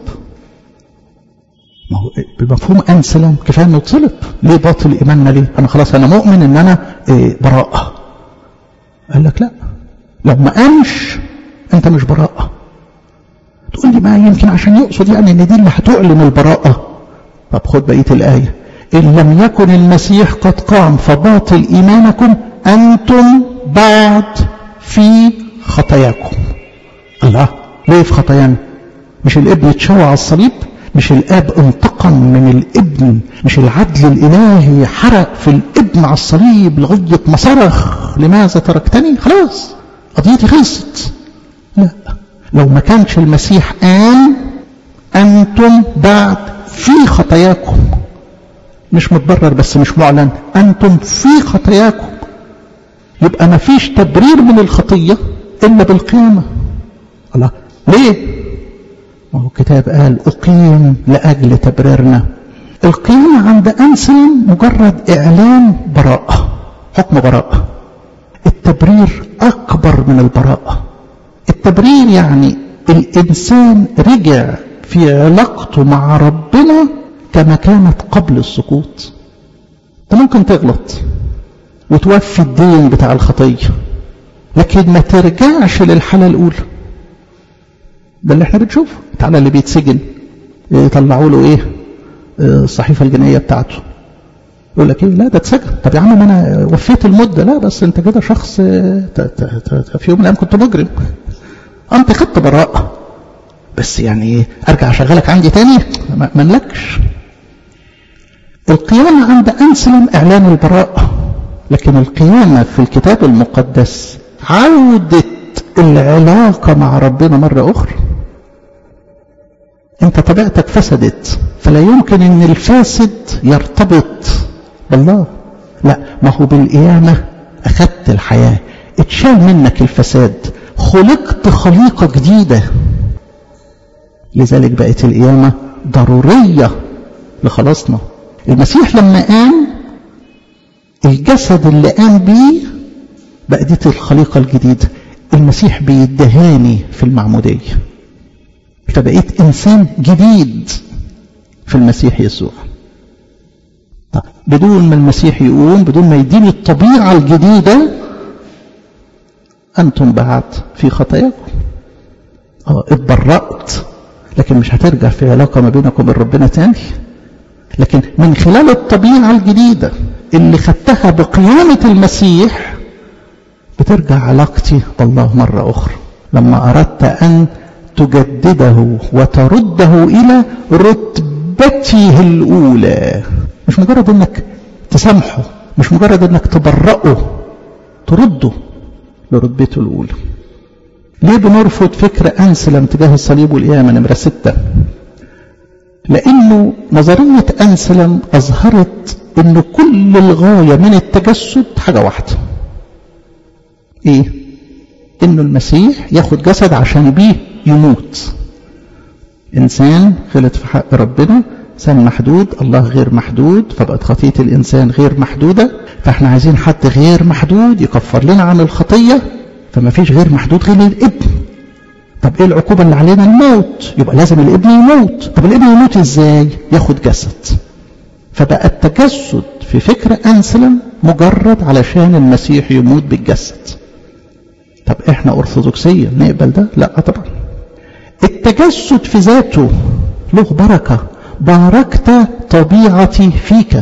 [SPEAKER 1] ما هو بمفهوم انسلم كفايه انه اتصلب ليه باطل ايماننا ليه انا خلاص انا مؤمن ان انا إيه براءه قال لك لا لو ما قامش انت مش براءه تقول لي ما يمكن عشان يقصد يعني ان دي اللي هتعلن البراءه طب خد بقيه الايه ان لم يكن المسيح قد قام فباطل ايمانكم انتم بعد في خطاياكم الله ليه في خطايانا مش الابن اتشوى على الصليب مش الاب انتقم من الابن مش العدل الالهي حرق في الابن على الصليب لغايه ما صرخ لماذا تركتني خلاص قضيتي خلصت لا لو ما كانش المسيح قام انتم بعد في خطاياكم مش متبرر بس مش معلن انتم في خطاياكم يبقى ما فيش تبرير من الخطيه الا بالقيامه الله ليه وهو الكتاب قال أقيم لأجل تبريرنا القيامة عند أنسلم مجرد إعلان براءة حكم براءة التبرير أكبر من البراءة التبرير يعني الإنسان رجع في علاقته مع ربنا كما كانت قبل السقوط انت ممكن تغلط وتوفي الدين بتاع الخطية لكن ما ترجعش للحالة الأولى ده اللي احنا بنشوفه تعالى اللي بيتسجن يطلعوا له ايه الصحيفة الجنائية بتاعته يقول لك ايه لا ده اتسجن طب يا عم ما انا وفيت المدة لا بس انت كده شخص في يوم من الايام كنت مجرم انت خدت براءة بس يعني ايه ارجع اشغلك عندي تاني ما ملكش القيامة عند أنسلم إعلان البراءة لكن القيامة في الكتاب المقدس عودة العلاقة مع ربنا مرة أخرى أنت طبيعتك فسدت فلا يمكن أن الفاسد يرتبط بالله لا ما هو بالقيامة أخذت الحياة اتشال منك الفساد خلقت خليقة جديدة لذلك بقت القيامة ضرورية لخلاصنا المسيح لما قام الجسد اللي قام بيه بقى دي الخليقة الجديدة المسيح بيدهاني في المعمودية فبقيت إنسان جديد في المسيح يسوع طيب بدون ما المسيح يقوم بدون ما يديني الطبيعة الجديدة أنتم بعد في خطاياكم اه اتبرأت لكن مش هترجع في علاقة ما بينكم وبين ربنا تاني لكن من خلال الطبيعة الجديدة اللي خدتها بقيامة المسيح بترجع علاقتي بالله مرة أخرى لما أردت أن تجدده وترده إلى رتبته الأولى مش مجرد أنك تسامحه مش مجرد أنك تبرأه ترده لرتبته الأولى ليه بنرفض فكرة أنسلم تجاه الصليب والقيامة نمرة ستة لأنه نظرية أنسلم أظهرت أن كل الغاية من التجسد حاجة واحدة إيه؟ أنه المسيح ياخد جسد عشان بيه يموت إنسان غلط في حق ربنا إنسان محدود الله غير محدود فبقت خطية الإنسان غير محدودة فإحنا عايزين حد غير محدود يكفر لنا عن الخطية فما فيش غير محدود غير الابن طب ايه العقوبة اللي علينا الموت يبقى لازم الابن يموت طب الابن يموت ازاي ياخد جسد فبقى التجسد في فكرة أنسلم مجرد علشان المسيح يموت بالجسد طب احنا أرثوذكسية نقبل ده لا طبعا التجسد في ذاته له بركة باركت طبيعتي فيك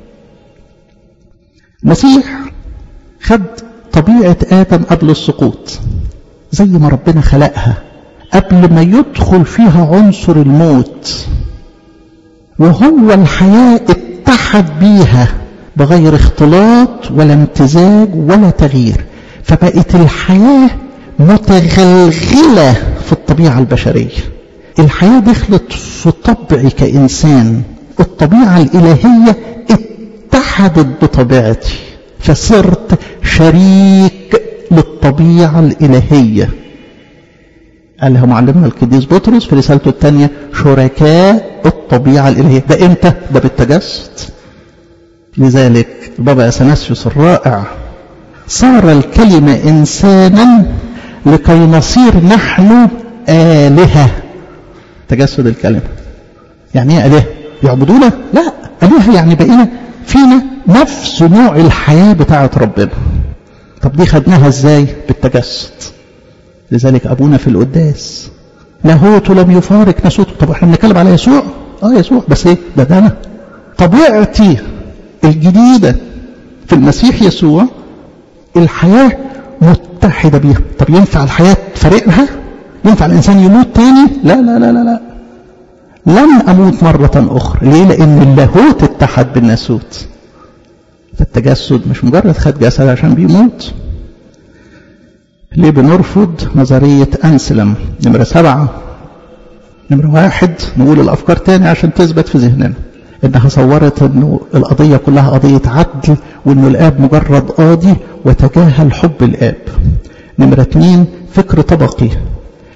[SPEAKER 1] المسيح خد طبيعة آدم قبل السقوط زي ما ربنا خلقها قبل ما يدخل فيها عنصر الموت وهو الحياة اتحد بيها بغير اختلاط ولا امتزاج ولا تغيير فبقت الحياة متغلغلة في الطبيعة البشرية الحياة دخلت في طبعي كإنسان الطبيعة الإلهية اتحدت بطبيعتي فصرت شريك للطبيعة الإلهية قالها معلمنا القديس بطرس في رسالته الثانية شركاء الطبيعة الإلهية ده إمتى؟ ده بالتجسد لذلك بابا أثناسيوس الرائع صار الكلمة إنسانا لكي نصير نحن آلهة تجسد الكلمة يعني ايه آلهة؟ يعبدونا؟ لا آلهة يعني بقينا فينا نفس نوع الحياة بتاعة ربنا طب دي خدناها ازاي بالتجسد لذلك ابونا في القداس لاهوت لم يفارق نسوته طب احنا بنتكلم على يسوع اه يسوع بس ايه ده ده انا طبيعتي الجديدة في المسيح يسوع الحياة متحدة بيها طب ينفع الحياة تفارقها ينفع الإنسان يموت تاني لا لا لا لا لا لن أموت مرة أخرى ليه لأن اللاهوت اتحد بالناسوت فالتجسد مش مجرد خد جسد عشان بيموت ليه بنرفض نظرية أنسلم نمرة سبعة نمرة واحد نقول الأفكار تاني عشان تثبت في ذهننا إنها صورت إنه القضية كلها قضية عدل وإنه الآب مجرد قاضي وتجاهل حب الآب نمرة اتنين فكر طبقي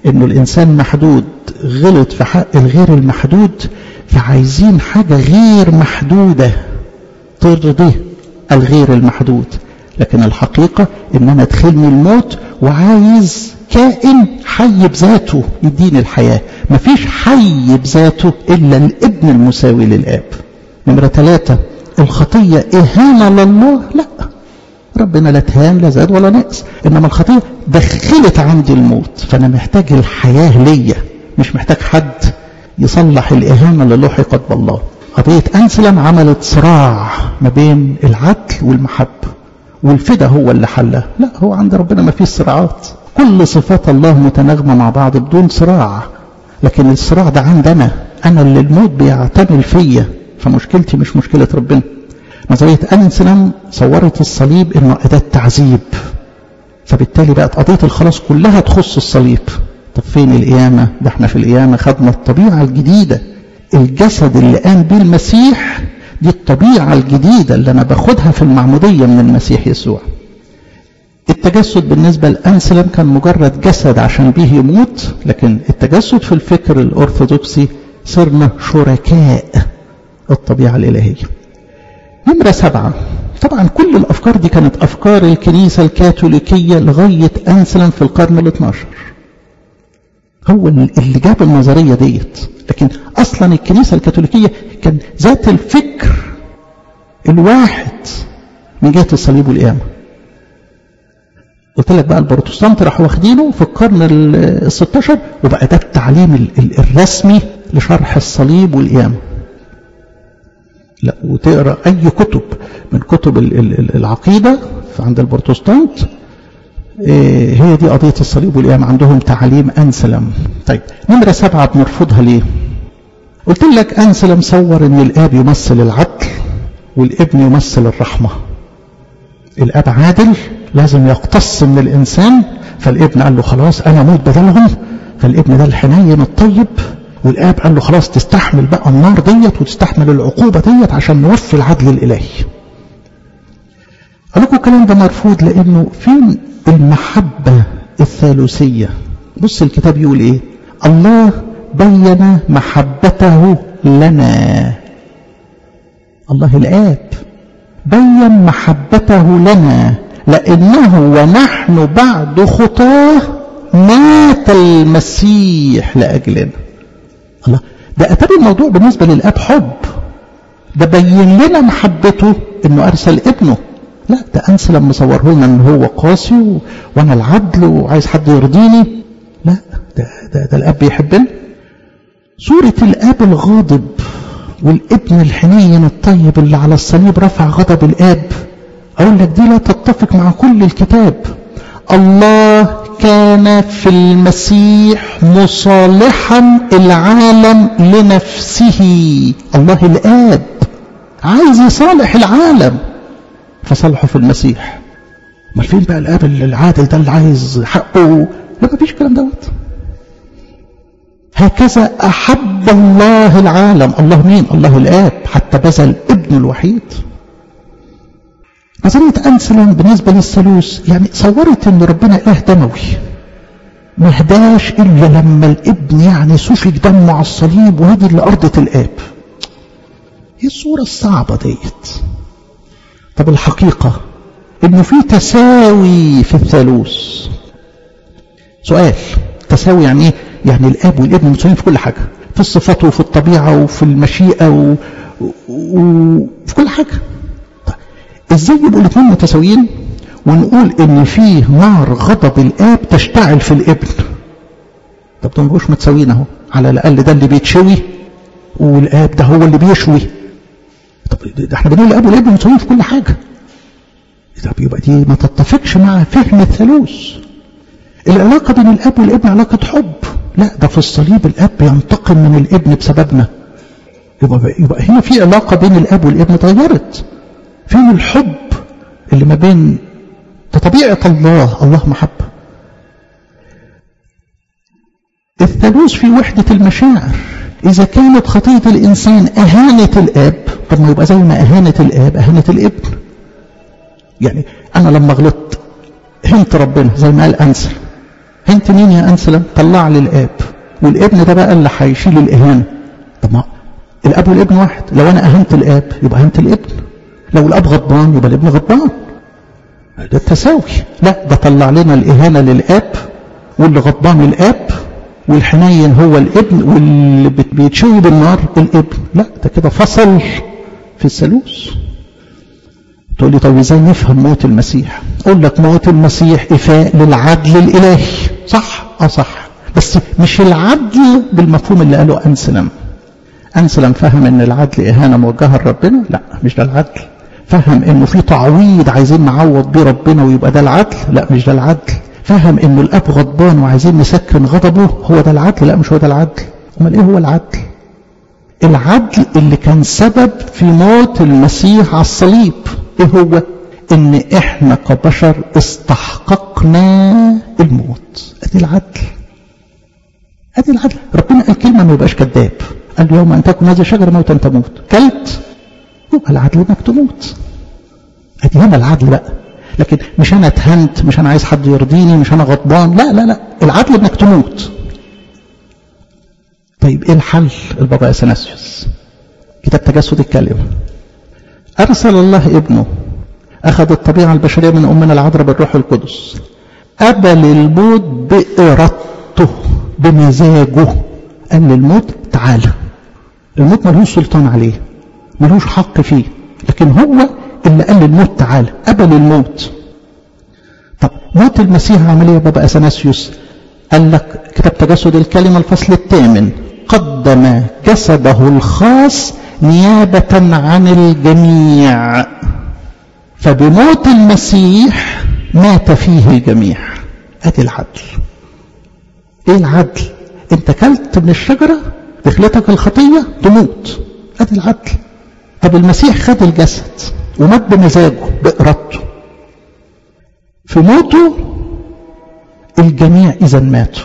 [SPEAKER 1] انه الانسان محدود غلط في حق الغير المحدود فعايزين حاجة غير محدودة ترضي الغير المحدود لكن الحقيقة ان انا ادخلني الموت وعايز كائن حي بذاته يديني الحياة مفيش حي بذاته الا الابن المساوي للاب نمرة ثلاثة الخطية اهانة لله لا ربنا لا تهان لا زاد ولا نقص انما الخطية دخلت عندي الموت فانا محتاج الحياة ليا مش محتاج حد يصلح الاهانة اللي لحقت بالله قضية أنسلم عملت صراع ما بين العدل والمحبة والفدا هو اللي حلها لا هو عند ربنا ما فيش صراعات كل صفات الله متناغمة مع بعض بدون صراع لكن الصراع ده عندنا أنا اللي الموت بيعتمل فيا فمشكلتي مش مشكلة ربنا نظرية أنسلم صورت الصليب إنه أداة تعذيب فبالتالي بقت قضية الخلاص كلها تخص الصليب طب فين القيامة ده احنا في القيامة خدنا الطبيعة الجديدة الجسد اللي قام بيه المسيح دي الطبيعة الجديدة اللي أنا باخدها في المعمودية من المسيح يسوع التجسد بالنسبة لأنسلم كان مجرد جسد عشان بيه يموت لكن التجسد في الفكر الأرثوذكسي صرنا شركاء الطبيعة الإلهية نمرة سبعة طبعا كل الأفكار دي كانت أفكار الكنيسة الكاثوليكية لغاية أنسلم في القرن ال 12 هو اللي جاب النظرية ديت لكن أصلا الكنيسة الكاثوليكية كان ذات الفكر الواحد من جهة الصليب والقيامة قلت لك بقى البروتستانت راحوا واخدينه في القرن ال 16 وبقى ده التعليم الرسمي لشرح الصليب والقيامة لا وتقرا اي كتب من كتب العقيده عند البروتستانت هي دي قضيه الصليب والقيامه عندهم تعاليم انسلم طيب نمره سبعه بنرفضها ليه قلت لك انسلم صور ان الاب يمثل العدل والابن يمثل الرحمه الاب عادل لازم يقتص من الانسان فالابن قال له خلاص انا اموت بدلهم فالابن ده الحنين الطيب والاب قال له خلاص تستحمل بقى النار ديت وتستحمل العقوبه ديت عشان نوفي العدل الالهي قال لكم الكلام ده مرفوض لانه فين المحبه الثالوثيه بص الكتاب يقول ايه الله بين محبته لنا الله الاب بين محبته لنا لانه ونحن بعد خطاه مات المسيح لاجلنا الله ده اتاري الموضوع بالنسبه للاب حب ده بين لنا محبته انه ارسل ابنه لا ده انسى لما صوره لنا ان هو قاسي و... وانا العدل وعايز حد يرضيني لا ده, ده, ده الاب بيحبنا صورة الاب الغاضب والابن الحنين الطيب اللي على الصليب رفع غضب الاب اقول لك دي لا تتفق مع كل الكتاب الله كان في المسيح مصالحا العالم لنفسه الله الآب عايز يصالح العالم فصالحه في المسيح ما فين بقى الآب العادل ده اللي عايز حقه لا ما فيش الكلام دوت هكذا أحب الله العالم الله مين الله الآب حتى بذل ابنه الوحيد نظرية أنسلم بالنسبة للثالوث يعني صورت أن ربنا إله دموي ما هداش إلا لما الابن يعني سفك دمه على الصليب وهدي لأرضة الآب هي الصورة الصعبة ديت طب الحقيقة إنه في تساوي في الثالوث سؤال تساوي يعني إيه؟ يعني الآب والابن متساويين في كل حاجة في الصفات وفي الطبيعة وفي المشيئة و... وفي كل حاجة ازاي يبقوا الاثنين متساويين ونقول ان فيه نار غضب الاب تشتعل في الابن طب دول مش متساويين اهو على الاقل ده اللي بيتشوي والاب ده هو اللي بيشوي طب ده احنا بنقول الاب والابن متساويين في كل حاجه طب يبقى دي ما تتفقش مع فهم الثالوث العلاقه بين الاب والابن علاقه حب لا ده في الصليب الاب بينتقم من الابن بسببنا يبقى, يبقى هنا في علاقه بين الاب والابن اتغيرت فين الحب اللي ما بين ده طبيعة الله الله محبة الثالوث في وحدة المشاعر إذا كانت خطية الإنسان أهانة الآب طب ما يبقى زي ما أهانة الآب أهانة الابن يعني أنا لما غلطت هنت ربنا زي ما قال أنسل انت مين يا انسلم طلع لي الاب والابن ده بقى اللي هيشيل الاهانه طب ما الاب والابن واحد لو انا اهنت الاب يبقى اهنت الابن لو الاب غضبان يبقى الابن غضبان ده التساوي لا ده طلع لنا الاهانه للاب واللي غضبان الاب والحنين هو الابن واللي بيتشوي بالنار الابن لا ده كده فصل في الثالوث تقول لي طب ازاي نفهم موت المسيح اقول لك موت المسيح افاء للعدل الالهي صح اه صح بس مش العدل بالمفهوم اللي قاله انسلم انسلم فهم ان العدل اهانه موجهه لربنا لا مش ده العدل فهم انه في تعويض عايزين نعوض بيه ربنا ويبقى ده العدل لا مش ده العدل فهم انه الاب غضبان وعايزين نسكن غضبه هو ده العدل لا مش هو ده العدل امال ايه هو العدل العدل اللي كان سبب في موت المسيح على الصليب ايه هو ان احنا كبشر استحققنا الموت ادي العدل ادي العدل ربنا قال كلمه ما يبقاش كذاب قال يوم ان تكن هذه الشجره موتا تموت كلت يبقى العدل انك تموت ادي هنا العدل بقى لكن مش انا اتهنت مش انا عايز حد يرضيني مش انا غضبان لا لا لا العدل انك تموت طيب ايه الحل البابا اثناسيوس كتاب تجسد الكلمه ارسل الله ابنه اخذ الطبيعه البشريه من امنا العذراء بالروح القدس قبل الموت بارادته بمزاجه قال للموت تعالى الموت ملوش سلطان عليه ملوش حق فيه لكن هو اللي قال للموت تعالى قبل الموت طب موت المسيح عمل ايه يا بابا اثناسيوس قال لك كتاب تجسد الكلمه الفصل الثامن قدم جسده الخاص نيابه عن الجميع فبموت المسيح مات فيه الجميع ادي العدل ايه العدل انت كلت من الشجره دخلتك الخطيه تموت ادي العدل طب المسيح خد الجسد ومات بمزاجه بإرادته في موته الجميع إذا ماتوا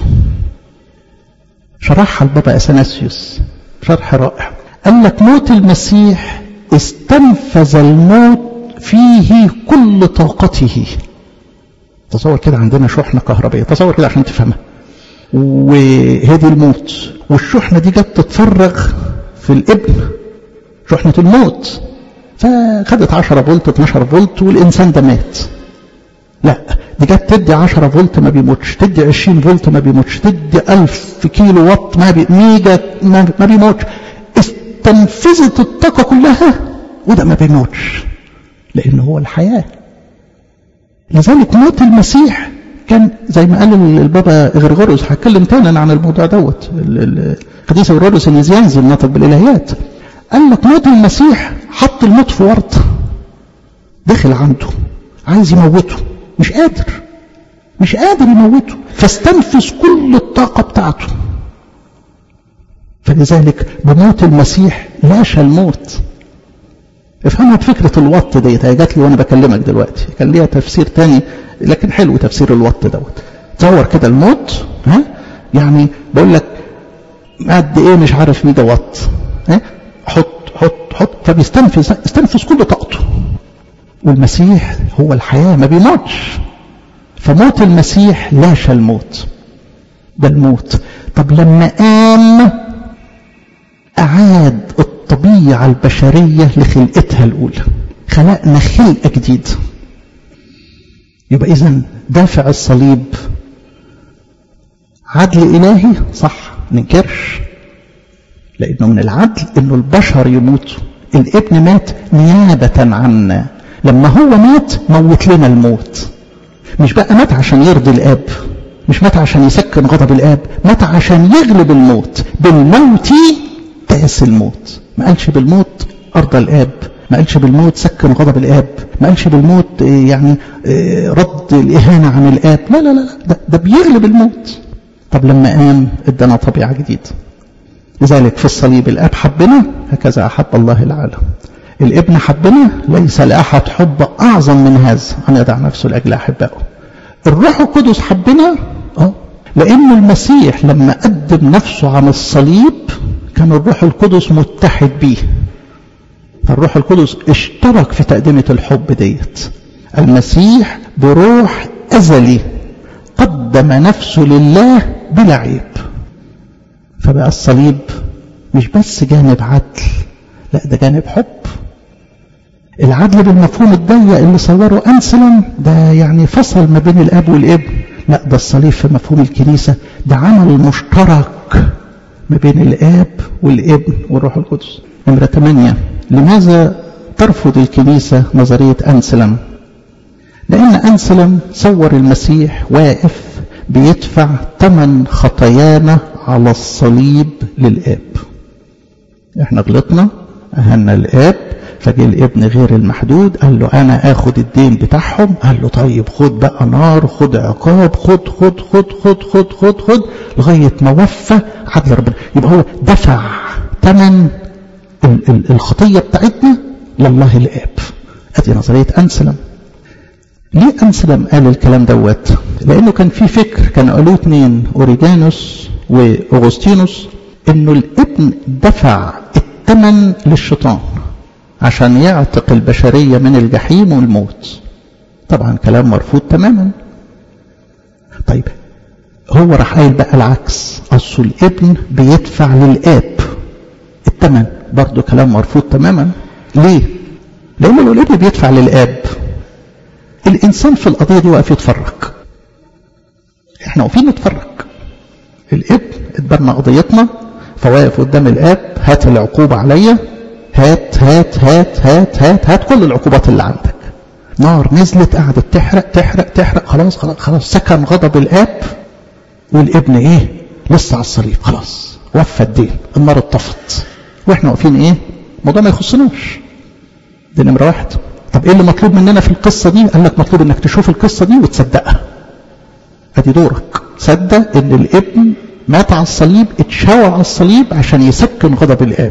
[SPEAKER 1] شرحها البابا أثناسيوس شرح رائع قال لك موت المسيح استنفذ الموت فيه كل طاقته تصور كده عندنا شحنة كهربية تصور كده عشان تفهمها وهدي الموت والشحنة دي جت تتفرغ في الابن شحنة الموت فخدت 10 فولت 12 فولت والإنسان ده مات لا دي جت تدي 10 فولت ما بيموتش تدي 20 فولت ما بيموتش تدي 1000 كيلو وات ما بي ميجا ما بيموتش استنفذت الطاقة كلها وده ما بيموتش لأن هو الحياة لذلك موت المسيح كان زي ما قال البابا غرغروس هتكلم تاني عن الموضوع دوت القديس غرغروس النزيانزي الناطق بالالهيات قال لك موت المسيح حط الموت في ورطه دخل عنده عايز يموته مش قادر مش قادر يموته فاستنفذ كل الطاقه بتاعته فلذلك بموت المسيح لاشى الموت افهمها بفكرة الوط ديت هي جات لي وانا بكلمك دلوقتي كان ليها تفسير تاني لكن حلو تفسير الوط دوت تصور كده الموت ها يعني بقول لك قد ايه مش عارف ميجا وات ها حط حط حط فبيستنفذ استنفذ كل طاقته والمسيح هو الحياة ما بيموتش فموت المسيح لاشى الموت ده الموت طب لما قام أعاد الطبيعة البشرية لخلقتها الأولى خلقنا خلقة جديدة يبقى إذا دافع الصليب عدل إلهي صح ننكرش لأنه من العدل أنه البشر يموتوا الابن مات نيابة عنا لما هو مات موت لنا الموت مش بقى مات عشان يرضي الآب مش مات عشان يسكن غضب الآب مات عشان يغلب الموت بالموت تأس الموت ما قالش بالموت أرضى الآب ما قالش بالموت سكن غضب الآب ما قالش بالموت يعني رد الإهانة عن الآب لا لا لا ده, ده بيغلب الموت طب لما قام ادانا طبيعة جديدة لذلك في الصليب الآب حبنا هكذا أحب الله العالم الابن حبنا ليس لأحد حب أعظم من هذا أن يدع نفسه لأجل أحبائه الروح القدس حبنا اه لأن المسيح لما قدم نفسه عن الصليب كان الروح القدس متحد بيه فالروح القدس اشترك في تقدمة الحب ديت المسيح بروح أزلي قدم قدم نفسه لله بلا عيب فبقى الصليب مش بس جانب عدل لا ده جانب حب العدل بالمفهوم الضيق اللي صوره أنسلم ده يعني فصل ما بين الأب والابن لا ده الصليب في مفهوم الكنيسة ده عمل مشترك ما بين الآب والابن والروح القدس نمرة 8 لماذا ترفض الكنيسة نظرية أنسلم لأن أنسلم صور المسيح واقف بيدفع ثمن خطايانا على الصليب للآب احنا غلطنا أهنا الآب فجه الابن غير المحدود قال له أنا آخد الدين بتاعهم قال له طيب خد بقى نار خد عقاب خد خد خد خد خد خد خد لغاية ما وفى عدل ربنا يبقى هو دفع ثمن الخطية بتاعتنا لله الآب ادي نظرية أنسلم ليه أنسلم قال الكلام دوت لأنه كان في فكر كان قالوه اتنين أوريجانوس وأغسطينوس إنه الابن دفع الثمن للشيطان عشان يعتق البشرية من الجحيم والموت طبعا كلام مرفوض تماما طيب هو راح قايل بقى العكس أصل الابن بيدفع للآب الثمن برضه كلام مرفوض تماما ليه لأنه لو الابن بيدفع للآب الإنسان في القضية دي واقف يتفرج احنا واقفين نتفرج الابن اتبنى قضيتنا فواقف قدام الآب هات العقوبة عليا هات هات هات هات هات هات كل العقوبات اللي عندك نار نزلت قعدت تحرق تحرق تحرق خلاص خلاص خلاص سكن غضب الآب والابن ايه لسه على الصليب خلاص وفى الدين النار اتطفت واحنا واقفين ايه الموضوع ما يخصناش دي نمرة واحد طب ايه اللي مطلوب مننا في القصة دي قال لك مطلوب انك تشوف القصة دي وتصدقها ادي دورك تصدق ان الابن مات على الصليب اتشوى على الصليب عشان يسكن غضب الاب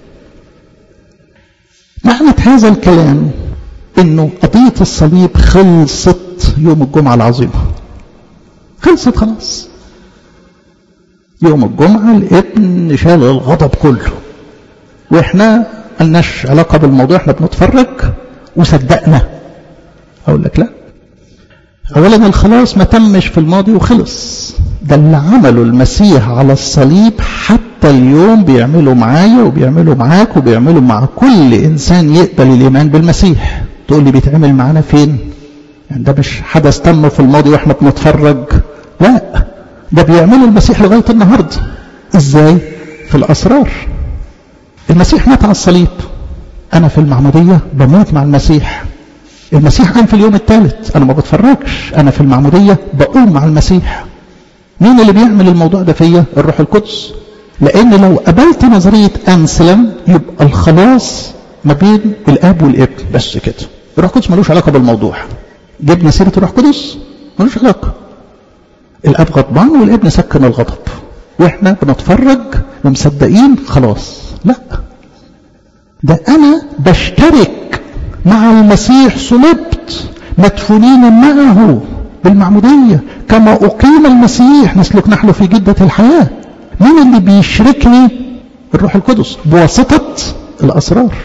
[SPEAKER 1] معنى هذا الكلام انه قضية الصليب خلصت يوم الجمعة العظيمة خلصت خلاص يوم الجمعة الابن شال الغضب كله واحنا ملناش علاقة بالموضوع احنا بنتفرج وصدقنا اقول لك لا اولا الخلاص ما تمش في الماضي وخلص ده اللي عمله المسيح على الصليب حتى اليوم بيعملوا معايا وبيعملوا معاك وبيعملوا مع كل انسان يقبل الايمان بالمسيح تقول لي بيتعمل معانا فين يعني ده مش حدث تم في الماضي واحنا بنتفرج لا ده بيعمله المسيح لغايه النهارده ازاي في الاسرار المسيح مات على الصليب انا في المعموديه بموت مع المسيح المسيح قام في اليوم الثالث انا ما بتفرجش انا في المعموديه بقوم مع المسيح مين اللي بيعمل الموضوع ده فيا الروح القدس لان لو قبلت نظريه انسلم يبقى الخلاص ما بين الاب والابن بس كده الروح القدس ملوش علاقه بالموضوع جبنا سيره الروح القدس ملوش علاقه الاب غضبان والابن سكن الغضب واحنا بنتفرج ومصدقين خلاص لا ده انا بشترك مع المسيح صلبت مدفونين معه بالمعمودية كما أقيم المسيح نسلك نحن في جدة الحياة مين اللي بيشركني الروح القدس بواسطة الأسرار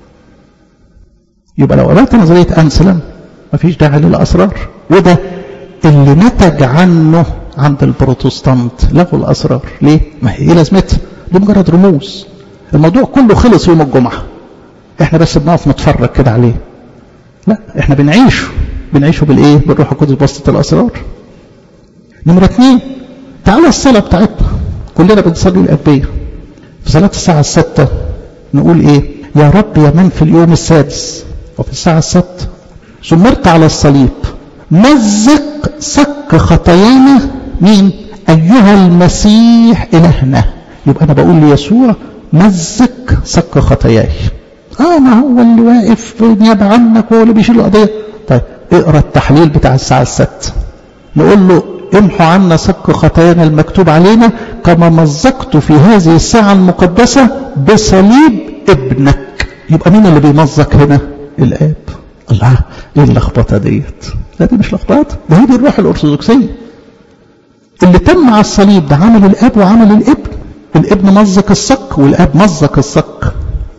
[SPEAKER 1] يبقى لو قبلت نظرية أنسلم مفيش داعي للأسرار وده اللي نتج عنه عند البروتستانت لغوا الأسرار ليه؟ ما هي إيه لازمتها؟ دي مجرد رموز الموضوع كله خلص يوم الجمعة احنا بس بنقف نتفرج كده عليه لا احنا بنعيشه بنعيشه بالايه بالروح القدس بواسطه الاسرار نمرة اثنين تعالى الصلاة بتاعتنا كلنا بنصلي الأبية في صلاة الساعة الستة نقول ايه يا رب يا من في اليوم السادس وفي الساعة الستة سمرت على الصليب مزق صك خطايانا مين أيها المسيح إلهنا يبقى أنا بقول ليسوع مزق صك خطاياي اه ما هو اللي واقف نيابة عنك وهو اللي بيشيل القضية طيب اقرا التحليل بتاع الساعة الست نقول له امحوا عنا صك خطايانا المكتوب علينا كما مزقت في هذه الساعة المقدسة بصليب ابنك يبقى مين اللي بيمزق هنا الاب الله ايه اللخبطه ديت لا دي مش لخبطه ده هي دي الروح الارثوذكسيه اللي تم على الصليب ده عمل الاب وعمل الابن الابن مزق الصك والاب مزق الصك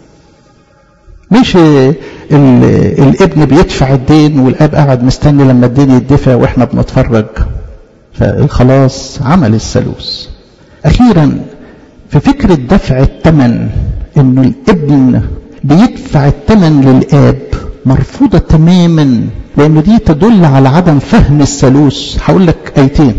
[SPEAKER 1] مش الابن بيدفع الدين والاب قاعد مستني لما الدين يدفع واحنا بنتفرج فالخلاص عمل الثالوث أخيرا في فكرة دفع الثمن إنه الابن بيدفع الثمن للآب مرفوضة تماما لأن دي تدل على عدم فهم الثالوث هقول لك آيتين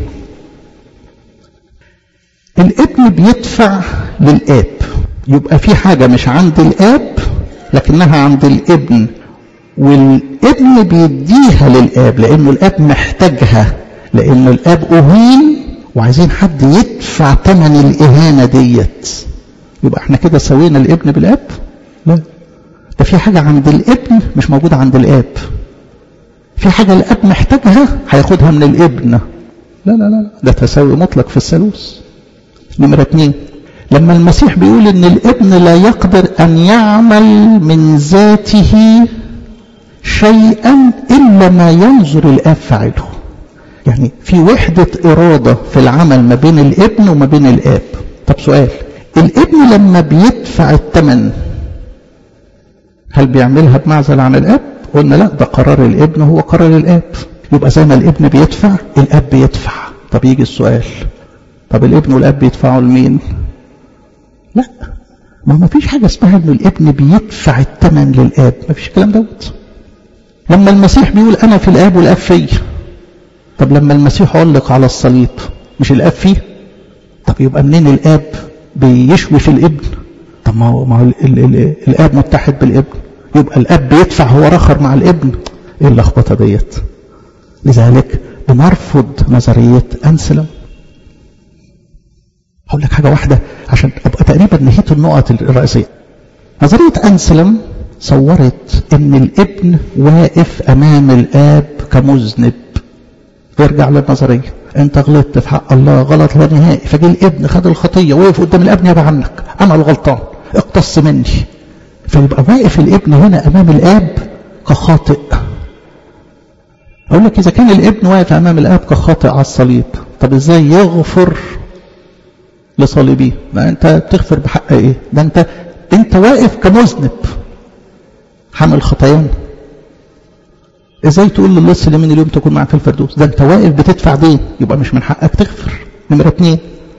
[SPEAKER 1] الابن بيدفع للآب يبقى في حاجة مش عند الآب لكنها عند الابن والابن بيديها للآب لأنه الآب محتاجها لأنه الآب أهين وعايزين حد يدفع ثمن الإهانة ديت يبقى احنا كده سوينا الابن بالآب لا ده في حاجة عند الابن مش موجودة عند الآب في حاجة الآب محتاجها هياخدها من الابن لا لا لا ده تساوي مطلق في الثالوث نمرة اتنين لما المسيح بيقول ان الابن لا يقدر ان يعمل من ذاته شيئا الا ما ينظر الاب فعله يعني في وحدة ارادة في العمل ما بين الابن وما بين الاب طب سؤال الابن لما بيدفع الثمن هل بيعملها بمعزل عن الاب قلنا لا ده قرار الابن هو قرار الاب يبقى زي ما الابن بيدفع الاب بيدفع طب يجي السؤال طب الابن والاب بيدفعوا لمين لا ما ما فيش حاجة اسمها انه الابن بيدفع الثمن للاب ما فيش الكلام دوت لما المسيح بيقول انا في الاب والاب فيا طب لما المسيح علق على الصليب مش الاب فيه طب يبقى منين الاب بيشوي في الابن طب ما هو ما هو ال ال ال الاب متحد بالابن يبقى الاب بيدفع هو رخر مع الابن ايه اللخبطه ديت لذلك بنرفض نظريه انسلم هقول لك حاجة واحدة عشان أبقى تقريبا نهيت النقط الرئيسية نظرية أنسلم صورت إن الابن واقف أمام الآب كمذنب يرجع للنظرية أنت غلطت في حق الله غلط لا نهائي فجي الابن خد الخطية وقف قدام الابن يابا عنك أنا الغلطان اقتص مني فيبقى واقف الابن هنا أمام الآب كخاطئ أقول لك إذا كان الابن واقف أمام الآب كخاطئ على الصليب طب إزاي يغفر لصليبيه ما انت تغفر بحق ايه ده انت انت واقف كمذنب حامل خطايانا ازاي تقول للص اليمين اليوم تكون معك في الفردوس ده انت واقف بتدفع دين يبقى مش من حقك تغفر نمرة اتنين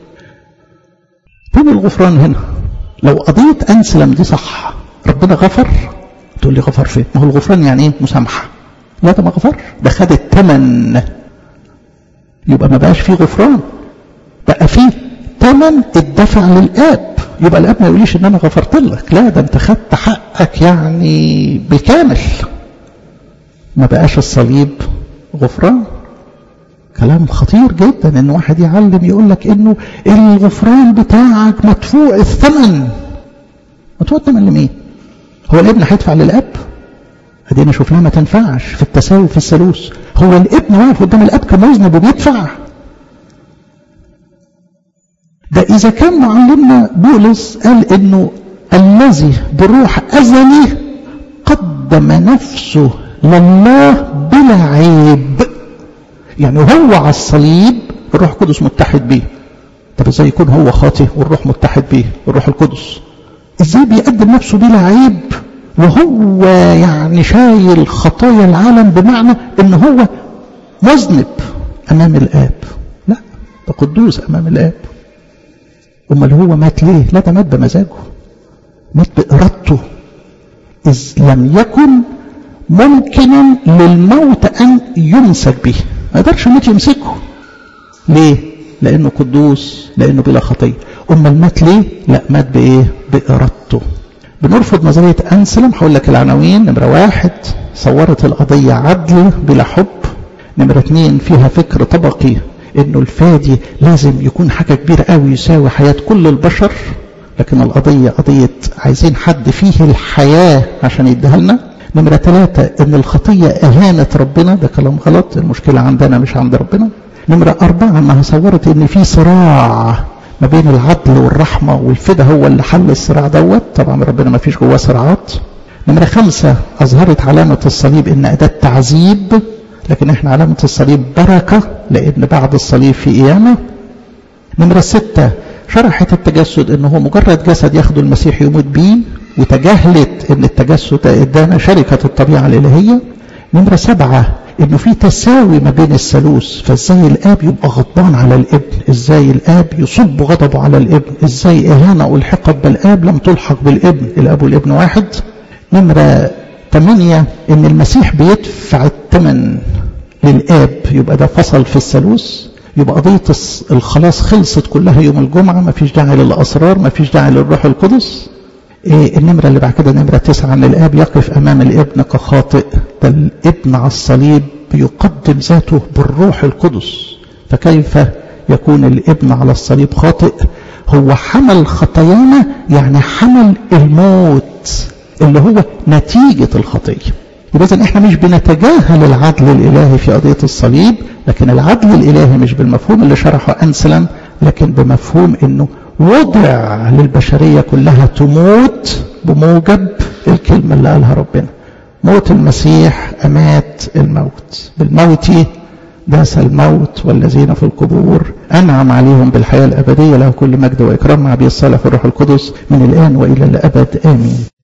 [SPEAKER 1] فين الغفران هنا لو قضية أنسلم دي صح ربنا غفر تقول لي غفر فين ما هو الغفران يعني ايه مسامحة لا ده ما غفر ده خد التمن يبقى ما بقاش فيه غفران بقى فيه ثمن الدفع للاب يبقى الاب ما يقوليش ان انا غفرت لك لا ده انت خدت حقك يعني بالكامل ما بقاش الصليب غفران كلام خطير جدا ان واحد يعلم يقول لك انه الغفران بتاعك مدفوع الثمن مدفوع الثمن لمين هو الابن هيدفع للاب ادينا شفناها ما تنفعش في التساوي في الثالوث هو الابن واقف قدام الاب كمذنب وبيدفع ده إذا كان معلمنا بولس قال إنه الذي بروح أزلي قدم نفسه لله بلا عيب يعني هو على الصليب الروح القدس متحد بيه طب ازاي يكون هو خاطئ والروح متحد بيه الروح القدس ازاي بيقدم نفسه بلا عيب وهو يعني شايل خطايا العالم بمعنى ان هو مذنب امام الاب لا ده قدوس امام الاب امال هو مات ليه لا ده مات بمزاجه مات بارادته اذ لم يكن ممكنا للموت ان يمسك به ما يقدرش الموت يمسكه ليه لانه قدوس لانه بلا خطيه امال مات ليه لا مات بايه بارادته بنرفض نظريه انسلم هقول لك العناوين نمره واحد صورت القضيه عدل بلا حب نمره اثنين فيها فكر طبقي انه الفادي لازم يكون حاجة كبيرة قوي يساوي حياة كل البشر لكن القضية قضية عايزين حد فيه الحياة عشان يديها لنا نمرة ثلاثة ان الخطية اهانة ربنا ده كلام غلط المشكلة عندنا مش عند ربنا نمرة أربعة انها صورت ان في صراع ما بين العدل والرحمة والفدا هو اللي حل الصراع دوت طبعا ربنا ما فيش جواه صراعات نمرة خمسة أظهرت علامة الصليب إن أداة تعذيب لكن احنا علامة الصليب بركة لأن بعد الصليب في قيامة نمرة ستة شرحت التجسد انه هو مجرد جسد ياخده المسيح يموت بيه وتجاهلت ان التجسد ادانا شركة الطبيعة الالهية نمرة سبعة انه في تساوي ما بين الثالوث فازاي الاب يبقى غضبان على الابن ازاي الاب يصب غضبه على الابن ازاي اهانه الحقت بالاب لم تلحق بالابن الاب والابن واحد نمره ثمانية ان المسيح بيدفع الثمن للاب يبقى ده فصل في الثالوث يبقى قضية الخلاص خلصت كلها يوم الجمعة ما فيش داعي للأسرار ما فيش داعي للروح القدس إيه النمرة اللي بعد كده نمرة تسعة أن الآب يقف أمام الابن كخاطئ ده الابن على الصليب بيقدم ذاته بالروح القدس فكيف يكون الابن على الصليب خاطئ هو حمل خطايانا يعني حمل الموت اللي هو نتيجة الخطية يبقى إذن احنا مش بنتجاهل العدل الإلهي في قضية الصليب لكن العدل الإلهي مش بالمفهوم اللي شرحه أنسلم لكن بمفهوم انه وضع للبشرية كلها تموت بموجب الكلمة اللي قالها ربنا موت المسيح أمات الموت بالموت داس الموت والذين في القبور أنعم عليهم بالحياة الأبدية له كل مجد وإكرام مع أبي الصالح والروح القدس من الآن وإلى الأبد آمين